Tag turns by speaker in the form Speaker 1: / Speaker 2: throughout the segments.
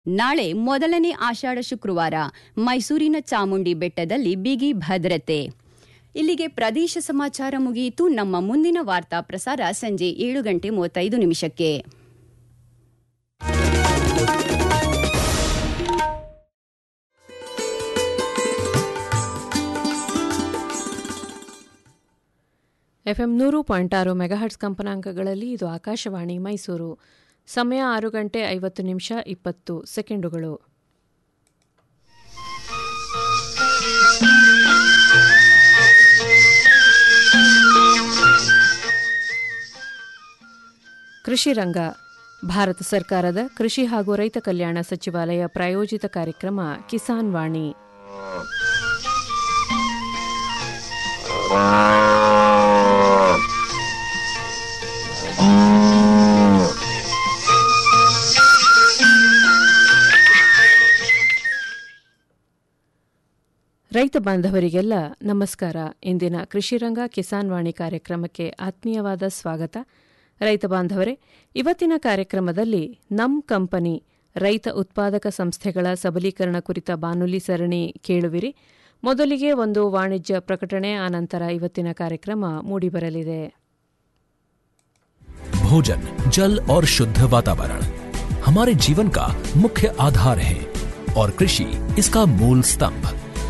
Speaker 1: ನಾಳೆ ಮೊದಲನೇ ಆಷಾಢ ಶುಕ್ರವಾರ ಮೈಸೂರಿನ ಚಾಮುಂಡಿ ಬೆಟ್ಟದಲ್ಲಿ ಬಿಗಿ ಭದ್ರತೆ ಇಲ್ಲಿಗೆ ಪ್ರದೇಶ ಸಮಾಚಾರ ಮುಗಿಯಿತು ನಮ್ಮ ಮುಂದಿನ ವಾರ್ತಾ ಪ್ರಸಾರ ಸಂಜೆ ಏಳು ಗಂಟೆ ಮೂವತ್ತೈದು ನಿಮಿಷಕ್ಕೆ
Speaker 2: ಎಫ್ಎಂ ನೂರು ಪಾಯಿಂಟ್ ಆರು ಮೆಗಾಹರ್ಟ್ಸ್ ಕಂಪನಾಂಕಗಳಲ್ಲಿ ಇದು ಆಕಾಶವಾಣಿ ಮೈಸೂರು ಸಮಯ ಆರು ಗಂಟೆ ಐವತ್ತು ನಿಮಿಷ ಇಪ್ಪತ್ತು ಸೆಕೆಂಡುಗಳು ಕೃಷಿ ರಂಗ ಭಾರತ ಸರ್ಕಾರದ ಕೃಷಿ ಹಾಗೂ ರೈತ ಕಲ್ಯಾಣ ಸಚಿವಾಲಯ ಪ್ರಾಯೋಜಿತ ಕಾರ್ಯಕ್ರಮ ಕಿಸಾನ್ ವಾಣಿ ರೈತ ಬಾಂಧವರಿಗೆಲ್ಲ ನಮಸ್ಕಾರ ಇಂದಿನ ಕೃಷಿರಂಗ ಕಿಸಾನ್ ವಾಣಿ ಕಾರ್ಯಕ್ರಮಕ್ಕೆ ಆತ್ಮೀಯವಾದ ಸ್ವಾಗತ ರೈತ ಬಾಂಧವರೇ ಇವತ್ತಿನ ಕಾರ್ಯಕ್ರಮದಲ್ಲಿ ನಮ್ ಕಂಪನಿ ರೈತ ಉತ್ಪಾದಕ ಸಂಸ್ಥೆಗಳ ಸಬಲೀಕರಣ ಕುರಿತ ಬಾನುಲಿ ಸರಣಿ ಕೇಳುವಿರಿ ಮೊದಲಿಗೆ ಒಂದು ವಾಣಿಜ್ಯ ಪ್ರಕಟಣೆ ಆನಂತರ ಇವತ್ತಿನ ಕಾರ್ಯಕ್ರಮ ಮೂಡಿಬರಲಿದೆ
Speaker 3: भोजन जल और शुद्ध वातावरण हमारे जीवन का मुख्य आधार है और कृषि इसका मूल स्तंभ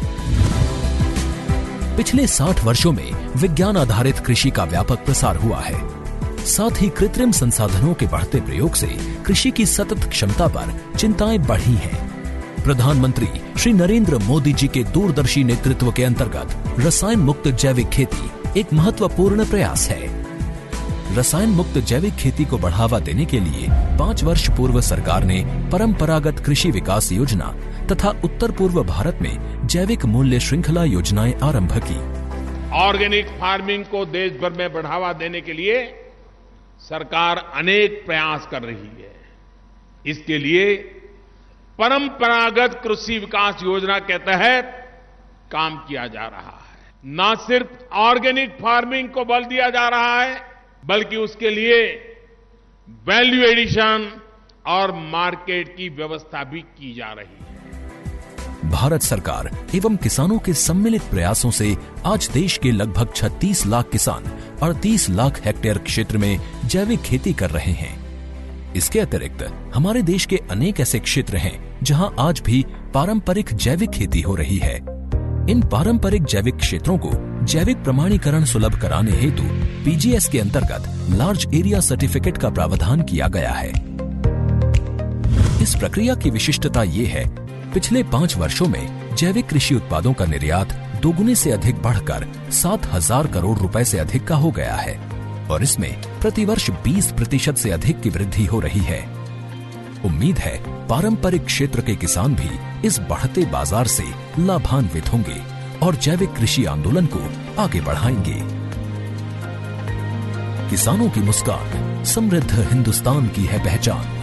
Speaker 3: पिछले 60 वर्षों में विज्ञान आधारित कृषि का व्यापक प्रसार हुआ है साथ ही कृत्रिम संसाधनों के बढ़ते प्रयोग से कृषि की सतत क्षमता पर चिंताएं बढ़ी हैं प्रधानमंत्री श्री नरेंद्र मोदी जी के दूरदर्शी नेतृत्व के अंतर्गत रसायन मुक्त जैविक खेती एक महत्वपूर्ण प्रयास है रसायन मुक्त जैविक खेती को बढ़ावा देने के लिए पाँच वर्ष पूर्व सरकार ने परंपरागत कृषि विकास योजना तथा उत्तर पूर्व भारत में जैविक मूल्य श्रृंखला योजनाएं आरंभ की
Speaker 4: ऑर्गेनिक फार्मिंग को देश भर में बढ़ावा देने के लिए सरकार अनेक प्रयास कर रही है इसके लिए परंपरागत कृषि विकास योजना के तहत काम किया जा रहा है न सिर्फ ऑर्गेनिक फार्मिंग को बल दिया जा रहा है बल्कि उसके लिए वैल्यू एडिशन और मार्केट की व्यवस्था भी की जा रही है
Speaker 3: भारत सरकार एवं किसानों के सम्मिलित प्रयासों से आज देश के लगभग 36 लाख किसान 38 लाख हेक्टेयर क्षेत्र में जैविक खेती कर रहे हैं इसके अतिरिक्त हमारे देश के अनेक ऐसे क्षेत्र हैं जहां आज भी पारंपरिक जैविक खेती हो रही है इन पारंपरिक जैविक क्षेत्रों को जैविक प्रमाणीकरण सुलभ कराने हेतु पीजीएस के अंतर्गत लार्ज एरिया सर्टिफिकेट का प्रावधान किया गया है इस प्रक्रिया की विशिष्टता ये है पिछले पाँच वर्षों में जैविक कृषि उत्पादों का निर्यात दोगुने से अधिक बढ़कर सात हजार करोड़ रुपए से अधिक का हो गया है और इसमें प्रतिवर्ष 20 प्रतिशत से अधिक की वृद्धि हो रही है उम्मीद है पारंपरिक क्षेत्र के किसान भी इस बढ़ते बाजार से लाभान्वित होंगे और जैविक कृषि आंदोलन को आगे बढ़ाएंगे किसानों की मुस्कान समृद्ध हिंदुस्तान की है पहचान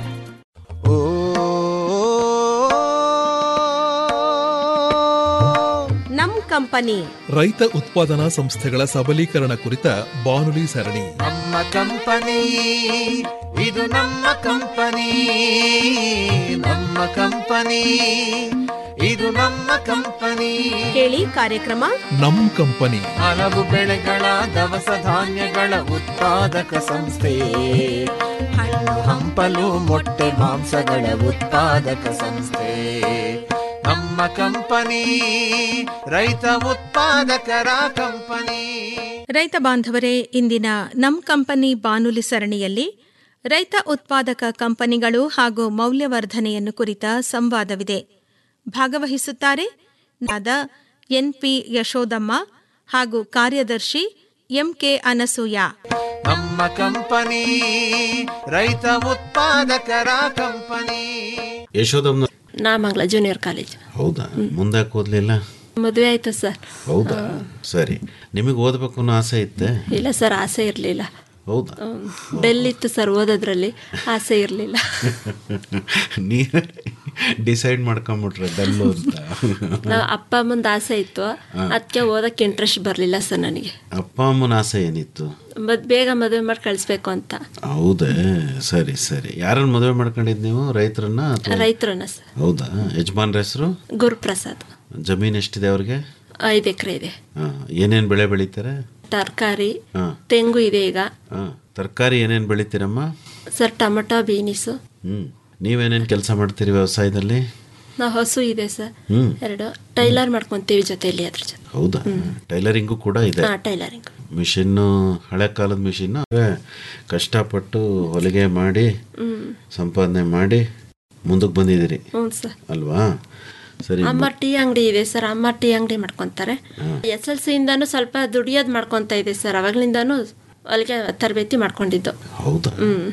Speaker 5: ನಮ್ ಕಂಪನಿ
Speaker 6: ರೈತ ಉತ್ಪಾದನಾ ಸಂಸ್ಥೆಗಳ ಸಬಲೀಕರಣ ಕುರಿತ ಬಾನುಲಿ ಸರಣಿ
Speaker 7: ನಮ್ಮ ಕಂಪನಿ ಇದು ನಮ್ಮ ಕಂಪನಿ ನಮ್ಮ ಕಂಪನಿ ಇದು ನಮ್ಮ ಕಂಪನಿ
Speaker 5: ಕೇಳಿ ಕಾರ್ಯಕ್ರಮ
Speaker 6: ನಮ್ ಕಂಪನಿ
Speaker 7: ಹಲವು ಬೆಳೆಗಳ ದವಸ ಧಾನ್ಯಗಳ ಉತ್ಪಾದಕ ಸಂಸ್ಥೆ ಹಣ್ಣು ಹಂಪಲು ಮೊಟ್ಟೆ ಮಾಂಸಗಳ ಉತ್ಪಾದಕ ಸಂಸ್ಥೆ ನಮ್ಮ ಕಂಪನಿ ರೈತ ಉತ್ಪಾದಕರ ಕಂಪನಿ
Speaker 5: ರೈತ ಬಾಂಧವರೇ ಇಂದಿನ ನಮ್ ಕಂಪನಿ ಬಾನುಲಿ ಸರಣಿಯಲ್ಲಿ ರೈತ ಉತ್ಪಾದಕ ಕಂಪನಿಗಳು ಹಾಗೂ ಮೌಲ್ಯವರ್ಧನೆಯನ್ನು ಕುರಿತ ಸಂವಾದವಿದೆ ಭಾಗವಹಿಸುತ್ತಾರೆ ನಾದ ಎನ್ಪಿ ಯಶೋದಮ್ಮ ಹಾಗೂ ಕಾರ್ಯದರ್ಶಿ ಎಂಕೆ ಅನಸೂಯ
Speaker 7: ನಮ್ಮ ಕಂಪನಿ ರೈತ ಉತ್ಪಾದಕರ ಕಂಪನಿ
Speaker 8: ಯಶೋದಮ್ನ
Speaker 9: ನಾಮಂಗಲ ಜೂನಿಯರ್ ಕಾಲೇಜ್
Speaker 8: ಹೌದಾ ಮುಂದೆ ಓದ್ಲಿಲ್ಲ
Speaker 9: ಮದುವೆ ಆಯ್ತು ಸರ್
Speaker 8: ಹೌದಾ ಸರಿ ನಿಮಗೆ ಓದಬೇಕು ಅನ್ನೋ ಆಸೆ ಇತ್ತೆ
Speaker 9: ಇಲ್ಲ ಸರ್ ಆಸೆ ಇರಲಿಲ್ಲ
Speaker 8: ಹೌದಾ
Speaker 9: ಬೆಲ್ ಇತ್ತು ಸರ್ ಓದೋದ್ರಲ್ಲಿ ಆಸೆ ಇರಲಿಲ್ಲ
Speaker 8: ನೀವೇ ಡಿಸೈಡ್ ಮಾಡ್ಕೊಂಬಿಟ್ರೆ ಬೆಲ್ಲು ಅಂತ
Speaker 9: ನಾವು ಅಪ್ಪ ಅಮ್ಮಂದು ಆಸೆ ಇತ್ತು ಅದಕ್ಕೆ ಓದಕ್ಕೆ ಇಂಟ್ರೆಸ್ಟ್ ಬರಲಿಲ್ಲ ಸರ್ ನನಗೆ
Speaker 8: ಅಪ್ಪ ಅಮ್ಮನ ಆಸೆ ಏನಿತ್ತು
Speaker 9: ಮದ್ ಬೇಗ ಮದುವೆ ಮಾಡಿ ಕಳಿಸ್ಬೇಕು ಅಂತ
Speaker 8: ಹೌದೇ ಸರಿ ಸರಿ ಯಾರನ್ನ ಮದುವೆ ಮಾಡ್ಕೊಂಡಿದ್ ನೀವು ರೈತರನ್ನ ಅಥವಾ
Speaker 9: ರೈತರನ್ನ ಸರ್
Speaker 8: ಹೌದಾ ಯಜಮಾನ್ರ ಹೆಸರು
Speaker 9: ಗುರುಪ್ರಸಾದ್
Speaker 8: ಜಮೀನ್ ಎಷ್ಟಿದೆ ಅವ್ರಿಗೆ
Speaker 9: ಐದು ಎಕರೆ ಇದೆ
Speaker 8: ಹಾ ಏನೇನ್ ಬೆಳೆ ಬೆಳಿತಾರೆ
Speaker 9: ತರಕಾರಿ
Speaker 8: ಹಾ
Speaker 9: ತೆಂಗು ಇದೆ ಈಗ
Speaker 8: ಹಾ ತರಕಾರಿ ಏನೇನ್ ಬೆಳಿತೀರಮ್ಮ
Speaker 9: ಸರ್ ಟೊಮೊಟೊ ಬೀನಿಸು
Speaker 8: ಹ್ಮ್ ನೀವೇನೇನ್ ಕೆಲಸ ಮಾಡ್ತೀರಿ ವ್ಯವಸಾಯದಲ್ಲಿ
Speaker 9: ನಾವು ಹಸು ಇದೆ ಸರ್
Speaker 8: ಹ್ಮ್
Speaker 9: ಎರಡು ಟೈಲರ್ ಮಾಡ್ಕೊಂತೀವಿ ಜೊತೆಯಲ್ಲಿ ಅದ್ರ ಜೊತೆ
Speaker 8: ಹೌದಾ ಟೈಲರಿಂಗು ಕೂಡ ಇದೆ
Speaker 9: ಹಾ ಟೈಲರಿಂಗ್
Speaker 8: ಮಿಷಿನ್ನು ಹಳೆ ಕಾಲದ ಮಿಷಿನ್ ಕಷ್ಟಪಟ್ಟು ಹೊಲಿಗೆ ಮಾಡಿ
Speaker 9: ಹ್ಮ್
Speaker 8: ಸಂಪಾದನೆ ಮಾಡಿ ಮುಂದಕ್ಕೆ ಬಂದಿದ್ದೀರಿ
Speaker 9: ಹ್ಞೂ ಸರ್
Speaker 8: ಅಲ್ವಾ ಸರಿ
Speaker 9: ಅಮ್ಮ ಟೀ ಅಂಗಡಿ ಇದೆ ಸರ್ ಅಮ್ಮ ಟೀ ಅಂಗಡಿ ಮಾಡ್ಕೊಂತಾರೆ ಎಸ್ ಎಲ್ ಸಿ ಇಂದಾನು ಸ್ವಲ್ಪ ದುಡಿಯೋದು ಮಾಡ್ಕೊಂತ ಇದೆ ಸರ್ ಅವಾಗ್ಲಿಂದಾನು ಅಲ್ಲಿಗೆ ತರಬೇತಿ ಮಾಡ್ಕೊಂಡಿದ್ದು
Speaker 8: ಹೌದಾ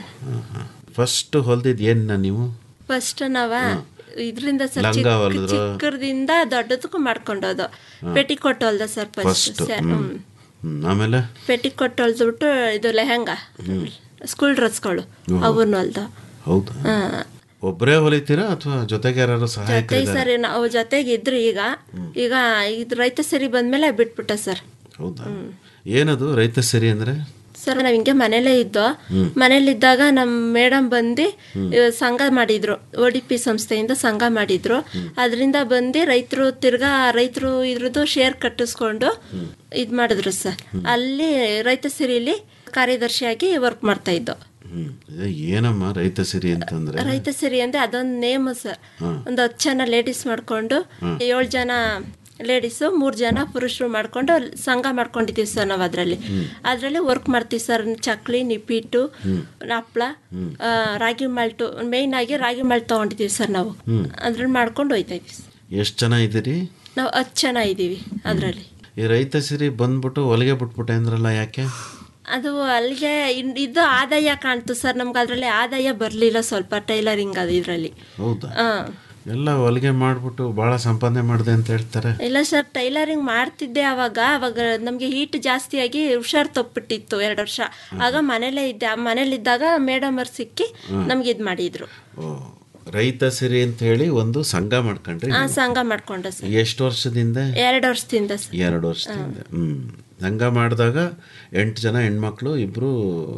Speaker 8: ಫಸ್ಟ್ ಹೊಲ್ದಿದ್ ಏನ್ ನೀವು
Speaker 9: ಫಸ್ಟ್ ನಾವ ಇದರಿಂದ ಸರ್
Speaker 8: ಲಂಗ
Speaker 9: ಚಿಕ್ಕ
Speaker 8: ಹೊಲ್ದ್ರು?
Speaker 9: ಚಿಕ್ಕದಿಂದ ದೊಡ್ಡದಕ್ಕೂ ಮಾಡ್ಕೊಂಡೋದು ಪೆಟಿಕೋಟ್ ಹೊಲ್ದ ಸರ್ ಫಸ್ಟ್
Speaker 8: ಫಸ್ಟ್ ಹ್ಮ್ ಆಮೇಲೆ
Speaker 9: ಪೆಟಿಕೋಟ್ ಹೊಲ್ದ್ಬಿಟ್ಟು ಇದು ಲೆಹಂಗಾ ಸ್ಕೂಲ್ ಡ್ರೆಸ್ಗಳು ಅವನ್ನ ಹೊಲ್ದ
Speaker 8: ಹೌದಾ ಒಬ್ಬರೇ ಹೊಲಿತೀರಾ ಅಥವಾ ಜೊತೆಗೆ ಯಾರು
Speaker 9: ಜೊತೆ
Speaker 8: ಸಹಾಯಕರಿದ್ದಾರೆ
Speaker 9: ಸರ್ ನಾವು ಜೊತೆಗೆ ಇದ್ರು ಈಗ ಈಗ ಇದು ರೈತ ಸರಿ ಬಂದ್ಮೇಲೆ ಬಿಟ್ಬಿಟ್ಟ ಸರ್
Speaker 8: ಹೌದಾ ಏನದು ರೈತ ಸರಿ ಅಂದ್ರೆ
Speaker 9: ಸರ್ ನಾವ್ ಹಿಂಗೆ ಮನೇಲೇ ಇದ್ದೋ ಮನೇಲಿದ್ದಾಗ ನಮ್ಮ ಮೇಡಮ್ ಬಂದು ಇವ್ ಸಂಘ ಮಾಡಿದ್ರು ಒ ಡಿ ಪಿ ಸಂಸ್ಥೆಯಿಂದ ಸಂಘ ಮಾಡಿದ್ರು ಅದರಿಂದ ಬಂದು ರೈತರು ತಿರ್ಗಾ ರೈತರು ಇದ್ರದ್ದು ಶೇರ್ ಕಟ್ಟಿಸ್ಕೊಂಡು ಇದ್ ಮಾಡಿದ್ರು ಸರ್ ಅಲ್ಲಿ ರೈತ ಸಿರಿಲಿ ಕಾರ್ಯದರ್ಶಿಯಾಗಿ ವರ್ಕ್ ಮಾಡ್ತಾ ಇದ್ದೋ
Speaker 8: ಹ್ಮ್ ಇದು ಏನಮ್ಮ ರೈತ ಸಿರಿ ಅಂತಂದ್ರೆ
Speaker 9: ರೈತ ಸಿರಿ ಅಂದ್ರೆ ಅದೊಂದು ನೇಮ್ ಸರ್ ಒಂದು ಹತ್ತು ಜನ ಲೇಡೀಸ್ ಮಾಡ್ಕೊಂಡು ಏಳು ಜನ ಲೇಡೀಸು ಮೂರು ಜನ ಪುರುಷರು ಮಾಡ್ಕೊಂಡು ಸಂಘ ಮಾಡ್ಕೊಂಡಿದ್ದೀವಿ ಸರ್ ನಾವು ಅದರಲ್ಲಿ ಅದರಲ್ಲಿ ವರ್ಕ್ ಮಾಡ್ತೀವಿ ಸರ್ ಚಕ್ಲಿ ನಿಪ್ಪಿಟ್ಟು ಹಪ್ಳ ಆ, ರಾಗಿ ಮಾಲ್ಟು ಮೇಯ್ನ್ ಆಗಿ ರಾಗಿ ಮಾಲ್ಟ್ ತೊಗೊಂಡಿದ್ದೀವಿ ಸರ್ ನಾವು ಅದ್ರಲ್ಲಿ ಮಾಡ್ಕೊಂಡು ಹೋಯ್ತಾ ಇದೀವಿ ಸರ್
Speaker 8: ಎಷ್ಟು ಜನ ಇದ್ದೀರಿ
Speaker 9: ನಾವು ಹತ್ತು ಜನ ಇದ್ದೀವಿ ಅದರಲ್ಲಿ
Speaker 8: ಈ ರೈತ ಸಿರಿ ಬಂದ್ಬಿಟ್ಟು ಹೊಲಿಗೆ ಬಿಟ್ಬಿಟ್ಟೆ ಅಂದ್ರಲ್ಲ ಯಾಕೆ
Speaker 9: ಅದು ಅಲ್ಲಿಗೆ ಇನ್- ಇದು ಆದಾಯ ಕಾಣ್ತು ಸರ್ ನಮ್ಗೆ ಅದರಲ್ಲಿ ಆದಾಯ ಬರಲಿಲ್ಲ ಸ್ವಲ್ಪ ಟೈಲರಿಂಗ್ ಅದು ಇದರಲ್ಲಿ
Speaker 8: ಹೌದಾ
Speaker 9: ಹಾಂ
Speaker 8: ಎಲ್ಲ ಹೊಲಿಗೆ ಮಾಡ್ಬಿಟ್ಟು ಬಹಳ ಸಂಪಾದನೆ ಮಾಡಿದೆ ಅಂತ ಹೇಳ್ತಾರೆ
Speaker 9: ಇಲ್ಲ ಸರ್ ಟೈಲರಿಂಗ್ ಮಾಡ್ತಿದ್ದೆ ಅವಾಗ ಅವಾಗ ನಮಗೆ ಹೀಟ್ ಜಾಸ್ತಿಯಾಗಿ ಹುಷಾರ್ ತಪ್ಪಿಟ್ಟಿತ್ತು ಎರಡು ವರ್ಷ ಆಗ ಮನೇಲೇ ಇದ್ದೆ ಆ ಮನೇಲಿದ್ದಾಗ ಮೇಡಮ್ ಅವ್ರು ಸಿಕ್ಕಿ ನಮ್ಗೆ ಇದು ಮಾಡಿದ್ರು
Speaker 8: ಓ ರೈತ ಸಿರಿ ಅಂತ ಹೇಳಿ ಒಂದು ಸಂಘ ಮಾಡ್ಕೊಂಡ್ರಿ
Speaker 9: ಆ ಸಂಘ ಮಾಡ್ಕೊಂಡೆ ಸರ್
Speaker 8: ಎಷ್ಟು ವರ್ಷದಿಂದ
Speaker 9: ಎರಡು ವರ್ಷದಿಂದ ಸರ್
Speaker 8: ಎರಡು ವರ್ಷದಿಂದ ಹ್ಮ್ ಸಂಘ ಮಾಡಿದಾಗ ಎಂಟು ಜನ ಹೆಣ್ಮಕ್ಳು ಇಬ್ರು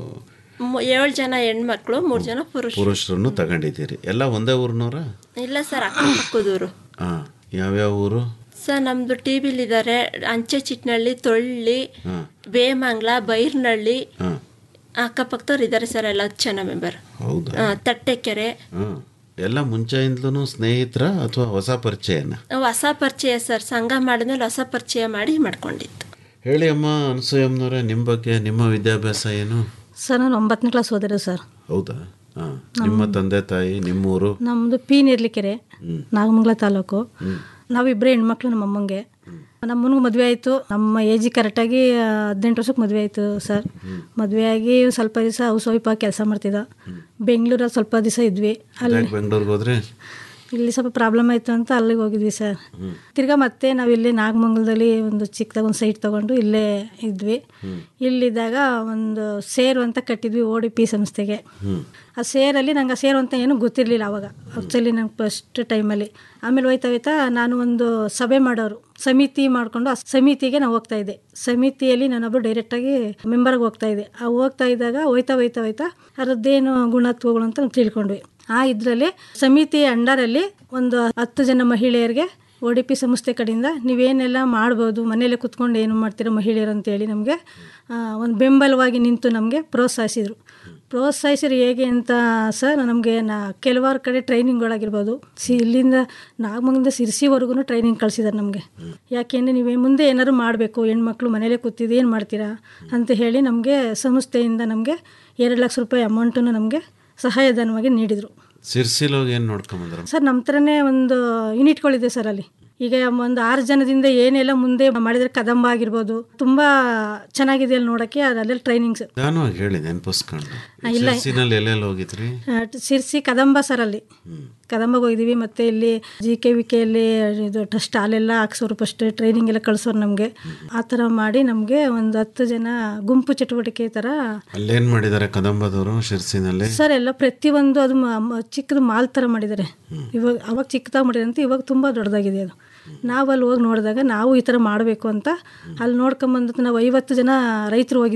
Speaker 9: ಮು- ಏಳು ಜನ ಹೆಣ್ಮಕ್ಳು ಮೂರು ಜನ ಪುರುಷ
Speaker 8: ಪುರುಷರನ್ನು ತಗೊಂಡಿದ್ದೀರಿ ಎಲ್ಲ ಒಂದೇ ಊರಿನವ್ರ
Speaker 9: ಇಲ್ಲ ಸರ್ ಅಕ್ಕಪಕ್ಕದೂರು
Speaker 8: ಹಾ ಯಾವ್ಯಾವ ಊರು
Speaker 9: ಸರ್ ನಮ್ದು ಟಿ ಇದ್ದಾರೆ ಅಂಚೆ ಚಿಟ್ನಳ್ಳಿ ತೊಳ್ಳಿ
Speaker 8: ಹಾ
Speaker 9: ಬೇಮಂಗ್ಲ ಬೈರ್ನಳ್ಳಿ
Speaker 8: ಹಾ
Speaker 9: ಅಕ್ಕಪಕ್ಕದವ್ರು ಇದ್ದಾರೆ ಸರ್ ಎಲ್ಲ ಹತ್ತು ಜನ ಮೆಂಬರ್
Speaker 8: ಹೌದಾ
Speaker 9: ತಟ್ಟೆಕೆರೆ
Speaker 8: ಹಾ ಎಲ್ಲ ಮುಂಚೆಯಿಂದಲೂ ಸ್ನೇಹಿತರ ಅಥವಾ ಹೊಸ ಪರಿಚಯನ
Speaker 9: ಹೊಸ ಪರಿಚಯ ಸರ್ ಸಂಘ ಮಾಡಿದ್ಮೇಲೆ ಹೊಸ ಪರಿಚಯ ಮಾಡಿ ಮಾಡ್ಕೊಂಡಿದ್ದು
Speaker 8: ಹೇಳಿ ಅಮ್ಮ ಅನಸೂಯಮ್ಮನವ್ರೆ ನಿಮ್ಮ ಬಗ್ಗೆ ನಿಮ್ಮ ವಿದ್ಯಾಭ್ಯಾಸ ಏನು
Speaker 10: ಸರ್ ನಾನು ಒಂಬತ್ತನೇ ಕ್ಲಾಸ್ ಓದಿರೋ ಸರ್
Speaker 8: ಹೌದಾ ಹಾ ನಿಮ್ಮ ತಂದೆ ತಾಯಿ ನಿಮ್ಮೂರು
Speaker 10: ನಮ್ಮದು ಪಿ ನೀರ್ಲಿಕೆರೆ ನಾಗಮಂಗಲ ತಾಲೂಕು ನಾವಿಬ್ಬರೇ ಹೆಣ್ಮಕ್ಳು ನಮ್ಮ ಅಮ್ಮಂಗೆ ನಮ್ಮನಿಗೂ ಮದುವೆ ಆಯಿತು ನಮ್ಮ ಏಜಿಗೆ ಕರೆಕ್ಟಾಗಿ ಹದಿನೆಂಟು ವರ್ಷಕ್ಕೆ ಮದುವೆ ಆಯಿತು ಸರ್ ಮದುವೆ ಆಗಿ ಸ್ವಲ್ಪ ದಿವಸ ಹೌಸ್ ವೈಫಾಗಿ ಕೆಲಸ ಮಾಡ್ತಿದ್ದ ಬೆಂಗಳೂರಲ್ಲಿ ಸ್ವಲ್ಪ ದಿವಸ ಇದ್ವಿ ಅಲ್ಲಿ
Speaker 8: ಯಾಕೆ ಬೆಂಗಳೂರಿಗೆ ಹೋದ್ರೆ
Speaker 10: ಇಲ್ಲಿ ಸ್ವಲ್ಪ ಪ್ರಾಬ್ಲಮ್ ಆಯಿತು ಅಂತ ಅಲ್ಲಿಗೆ ಹೋಗಿದ್ವಿ ಸರ್ ತಿರ್ಗಾ ಮತ್ತೆ ನಾವಿಲ್ಲಿ ನಾಗಮಂಗಲದಲ್ಲಿ ಒಂದು ಚಿಕ್ಕದಾಗ ಒಂದು ಸೈಟ್ ತೊಗೊಂಡು ಇಲ್ಲೇ ಇದ್ವಿ ಇಲ್ಲಿದ್ದಾಗ ಒಂದು ಸೇರು ಅಂತ ಕಟ್ಟಿದ್ವಿ ಓ ಡಿ ಪಿ ಸಂಸ್ಥೆಗೆ ಆ ಸೇರಲ್ಲಿ ನಂಗೆ ಆ ಸೇರು ಅಂತ ಏನೂ ಗೊತ್ತಿರಲಿಲ್ಲ ಅವಾಗ ಆ್ಯಕ್ಚುಲಿ ನಂಗೆ ಫಸ್ಟ್ ಟೈಮಲ್ಲಿ ಆಮೇಲೆ ಹೋಯ್ತಾ ಹೋಯ್ತಾ ನಾನು ಒಂದು ಸಭೆ ಮಾಡೋರು ಸಮಿತಿ ಮಾಡಿಕೊಂಡು ಆ ಸಮಿತಿಗೆ ನಾವು ಹೋಗ್ತಾ ಇದ್ದೆ ಸಮಿತಿಯಲ್ಲಿ ನಾನೊಬ್ಬರು ಡೈರೆಕ್ಟಾಗಿ ಮೆಂಬರ್ಗೆ ಹೋಗ್ತಾ ಇದ್ದೆ ಆ ಹೋಗ್ತಾ ಇದ್ದಾಗ ಹೋಯ್ತಾ ಹೋಯ್ತಾ ಹೋಯ್ತಾ ಅದರದ್ದೇನು ಗುಣತ್ವಗಳು ಅಂತ ನಾವು ತಿಳ್ಕೊಂಡ್ವಿ ಆ ಇದರಲ್ಲಿ ಸಮಿತಿ ಅಂಡರಲ್ಲಿ ಒಂದು ಹತ್ತು ಜನ ಮಹಿಳೆಯರಿಗೆ ಒ ಡಿ ಪಿ ಸಂಸ್ಥೆ ಕಡೆಯಿಂದ ನೀವೇನೆಲ್ಲ ಮಾಡ್ಬೋದು ಮನೇಲೆ ಕುತ್ಕೊಂಡು ಏನು ಮಾಡ್ತೀರಾ ಮಹಿಳೆಯರು ಅಂತೇಳಿ ನಮಗೆ ಒಂದು ಬೆಂಬಲವಾಗಿ ನಿಂತು ನಮಗೆ ಪ್ರೋತ್ಸಾಹಿಸಿದರು ಪ್ರೋತ್ಸಾಹಿಸಿರು ಹೇಗೆ ಅಂತ ಸರ್ ನಮಗೆ ನಾ ಕೆಲವಾರು ಕಡೆ ಟ್ರೈನಿಂಗ್ಗಳಾಗಿರ್ಬೋದು ಸಿ ಇಲ್ಲಿಂದ ನಾಗಮಂಗಲದಿಂದ ಸಿರ್ಸಿವರೆಗೂ ಟ್ರೈನಿಂಗ್ ಕಳಿಸಿದ್ದಾರೆ ನಮಗೆ ಯಾಕೆಂದರೆ ನೀವೇ ಮುಂದೆ ಏನಾದ್ರು ಮಾಡಬೇಕು ಹೆಣ್ಮಕ್ಳು ಮನೇಲೇ ಕೂತಿದ್ದು ಏನು ಮಾಡ್ತೀರಾ ಅಂತ ಹೇಳಿ ನಮಗೆ ಸಂಸ್ಥೆಯಿಂದ ನಮಗೆ ಎರಡು ಲಕ್ಷ ರೂಪಾಯಿ ಅಮೌಂಟನ್ನು ನಮಗೆ ಸಹಾಯಧನವಾಗಿ ನೀಡಿದರು
Speaker 8: ಸಿರ್ಸಿಲೋಗಿ ಏನು ನೋಡ್ಕೊಂಬಂದ್ರ
Speaker 10: ಸರ್ ನಮ್ಮ ಥರನೇ ಒಂದು ಯೂನಿಟ್ಗಳಿದೆ ಸರ್ ಅಲ್ಲಿ ಈಗ ಒಂದು ಆರು ಜನದಿಂದ ಏನೆಲ್ಲ ಮುಂದೆ ಮಾಡಿದರೆ ಕದಂಬ ಆಗಿರ್ಬೋದು ತುಂಬ ಚೆನ್ನಾಗಿದೆ ಅಲ್ಲಿ ನೋಡೋಕ್ಕೆ ಅದರಲ್ಲಿ ಟ್ರೈನಿಂಗ್ಸ್
Speaker 8: ನಿಧಾನವಾಗಿ ಹೇಳಿ ನೆನಪಿಸ್ಕೊಂಡು
Speaker 10: ಇಲ್ಲ.
Speaker 8: ಸಿರ್ಸಿನಲ್ಲಿ ಎಲ್ಲೆಲ್ಲಿ ಹೋಗಿದ್ರಿ
Speaker 10: ಸಿರ್ಸಿ ಕದಂಬ ಸರ್ ಅಲ್ಲಿ ಕದಂಬಗೆ ಹೋಗಿದ್ದೀವಿ ಮತ್ತು ಇಲ್ಲಿ ಜಿ ಕೆ ವಿ ಕೆಯಲ್ಲಿ ಇದು ಸ್ಟಾಲೆಲ್ಲ ಹಾಕ್ಸೋರು ಫಸ್ಟ್ ಟ್ರೈನಿಂಗ್ ಎಲ್ಲ ಕಳ್ಸೋರು ನಮಗೆ ಆ ಥರ ಮಾಡಿ ನಮಗೆ ಒಂದು ಹತ್ತು ಜನ ಗುಂಪು ಚಟುವಟಿಕೆ ಥರ
Speaker 8: ಅಲ್ಲೇನ್ ಮಾಡಿದ್ದಾರೆ ಕದಂಬದವರು ಶಿರ್ಸಿನಲ್ಲಿ
Speaker 10: ಸರ್ ಎಲ್ಲ ಪ್ರತಿಯೊಂದು ಅದು ಮ- ಮ- ಚಿಕ್ಕದು ಮಾಲ್ ಥರ ಮಾಡಿದ್ದಾರೆ ಇವಾಗ ಅವಾಗ ಚಿಕ್ಕದಾಗಿ ಮಾಡಿದಂತೆ ಇವಾಗ ತುಂಬ ದೊಡ್ಡದಾಗಿದೆ ಅದು ನಾವು ಅಲ್ಲಿ ಹೋಗಿ ನೋಡಿದಾಗ ನಾವು ಈ ಥರ ಮಾಡಬೇಕು ಅಂತ ಅಲ್ಲಿ ನೋಡ್ಕೊಂಬಂದು ನಾವು ಐವತ್ತು ಜನ ರೈತರು ಹೋಗಿದ್ವಿ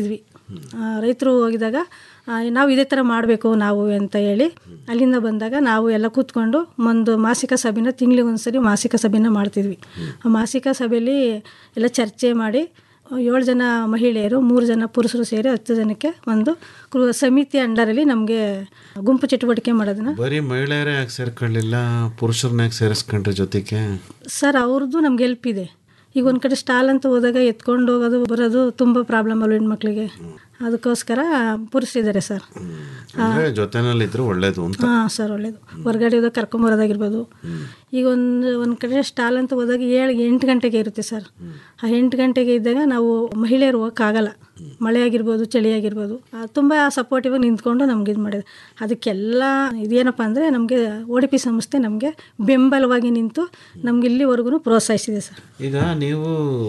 Speaker 10: ರೈತರು ಹೋಗಿದಾಗ ಆ, ನಾವು ಇದೇ ಥರ ಮಾಡಬೇಕು ನಾವು ಅಂತ ಹೇಳಿ ಅಲ್ಲಿಂದ ಬಂದಾಗ ನಾವು ಎಲ್ಲ ಕೂತ್ಕೊಂಡು ಒಂದು ಮಾಸಿಕ ಸಭೆನ ತಿಂಗಳಿಗೆ ಒಂದ್ಸರಿ ಮಾಸಿಕ ಸಭೆನ ಮಾಡ್ತಿದ್ವಿ ಆ ಮಾಸಿಕ ಸಭೆಯಲ್ಲಿ ಎಲ್ಲ ಚರ್ಚೆ ಮಾಡಿ ಏಳು ಜನ ಮಹಿಳೆಯರು ಮೂರು ಜನ ಪುರುಷರು ಸೇರಿ ಹತ್ತು ಜನಕ್ಕೆ ಒಂದು ಕೃ- ಸಮಿತಿ ಅಂಡರಲ್ಲಿ ನಮಗೆ ಗುಂಪು ಚಟುವಟಿಕೆ ಮಾಡೋದನ್ನ
Speaker 8: ಬರೀ ಮಹಿಳೆಯರೇ ಯಾಕೆ ಸೇರ್ಕೊಳ್ಳಿಲ್ಲ ಪುರುಷರನ್ನ ಯಾಕೆ ಸೇರಿಸ್ಕೊಂಡ್ರಿ ಜೊತೆಗೆ
Speaker 10: ಸರ್ ಅವ್ರದ್ದು ನಮ್ಗೆ ಹೆಲ್ಪ್ ಇದೆ ಈಗ ಒಂದು ಕಡೆ ಸ್ಟಾಲ್ ಅಂತ ಹೋದಾಗ ಎತ್ಕೊಂಡು ಹೋಗೋದು ಬರೋದು ತುಂಬ ಪ್ರಾಬ್ಲಮ್ ಅಲ್ವ ಹೆಣ್ಮಕ್ಳಿಗೆ ಅದಕ್ಕೋಸ್ಕರ ಪುರುಷರಿದ್ದಾರೆ ಸರ್
Speaker 8: ಅಂದ್ರೆ ಜೊತೆನಲ್ಲಿದ್ರು ಒಳ್ಳೇದು ಅಂತ
Speaker 10: ಹಾಂ ಸರ್ ಒಳ್ಳೇದು ಹೊರಗಡೆ ಹೋದಾಗ ಕರ್ಕೊಂಬರೋದಾಗಿರ್ಬೋದು ಈಗ ಒಂದು ಒಂದು ಕಡೆ ಸ್ಟಾಲ್ ಅಂತ ಹೋದಾಗ ಏಳು ಎಂಟು ಗಂಟೆಗೆ ಇರುತ್ತೆ ಸರ್ ಆ ಎಂಟು ಗಂಟೆಗೆ ಇದ್ದಾಗ ನಾವು ಮಹಿಳೆಯರು ಹೋಗೋಕ್ಕಾಗಲ್ಲ ಮಳೆ ಆಗಿರ್ಬೋದು ಚಳಿ ಆಗಿರ್ಬೋದು ಆ, ತುಂಬ ಸಪೋರ್ಟಿವ್ ಆಗಿ ನಿಂತ್ಕೊಂಡು ನಮ್ಗೆ ಇದು ಮಾಡಿದೆ ಅದಕ್ಕೆಲ್ಲ ಇದೇನಪ್ಪ ಅಂದರೆ ನಮಗೆ ಒ ಡಿ ಪಿ ಸಂಸ್ಥೆ ನಮಗೆ ಬೆಂಬಲವಾಗಿ ನಿಂತು ನಮ್ಗೆ ಇಲ್ಲಿವರೆಗೂ ಪ್ರೋತ್ಸಾಹಿಸಿದೆ ಸರ್
Speaker 8: ಈಗ ನೀವು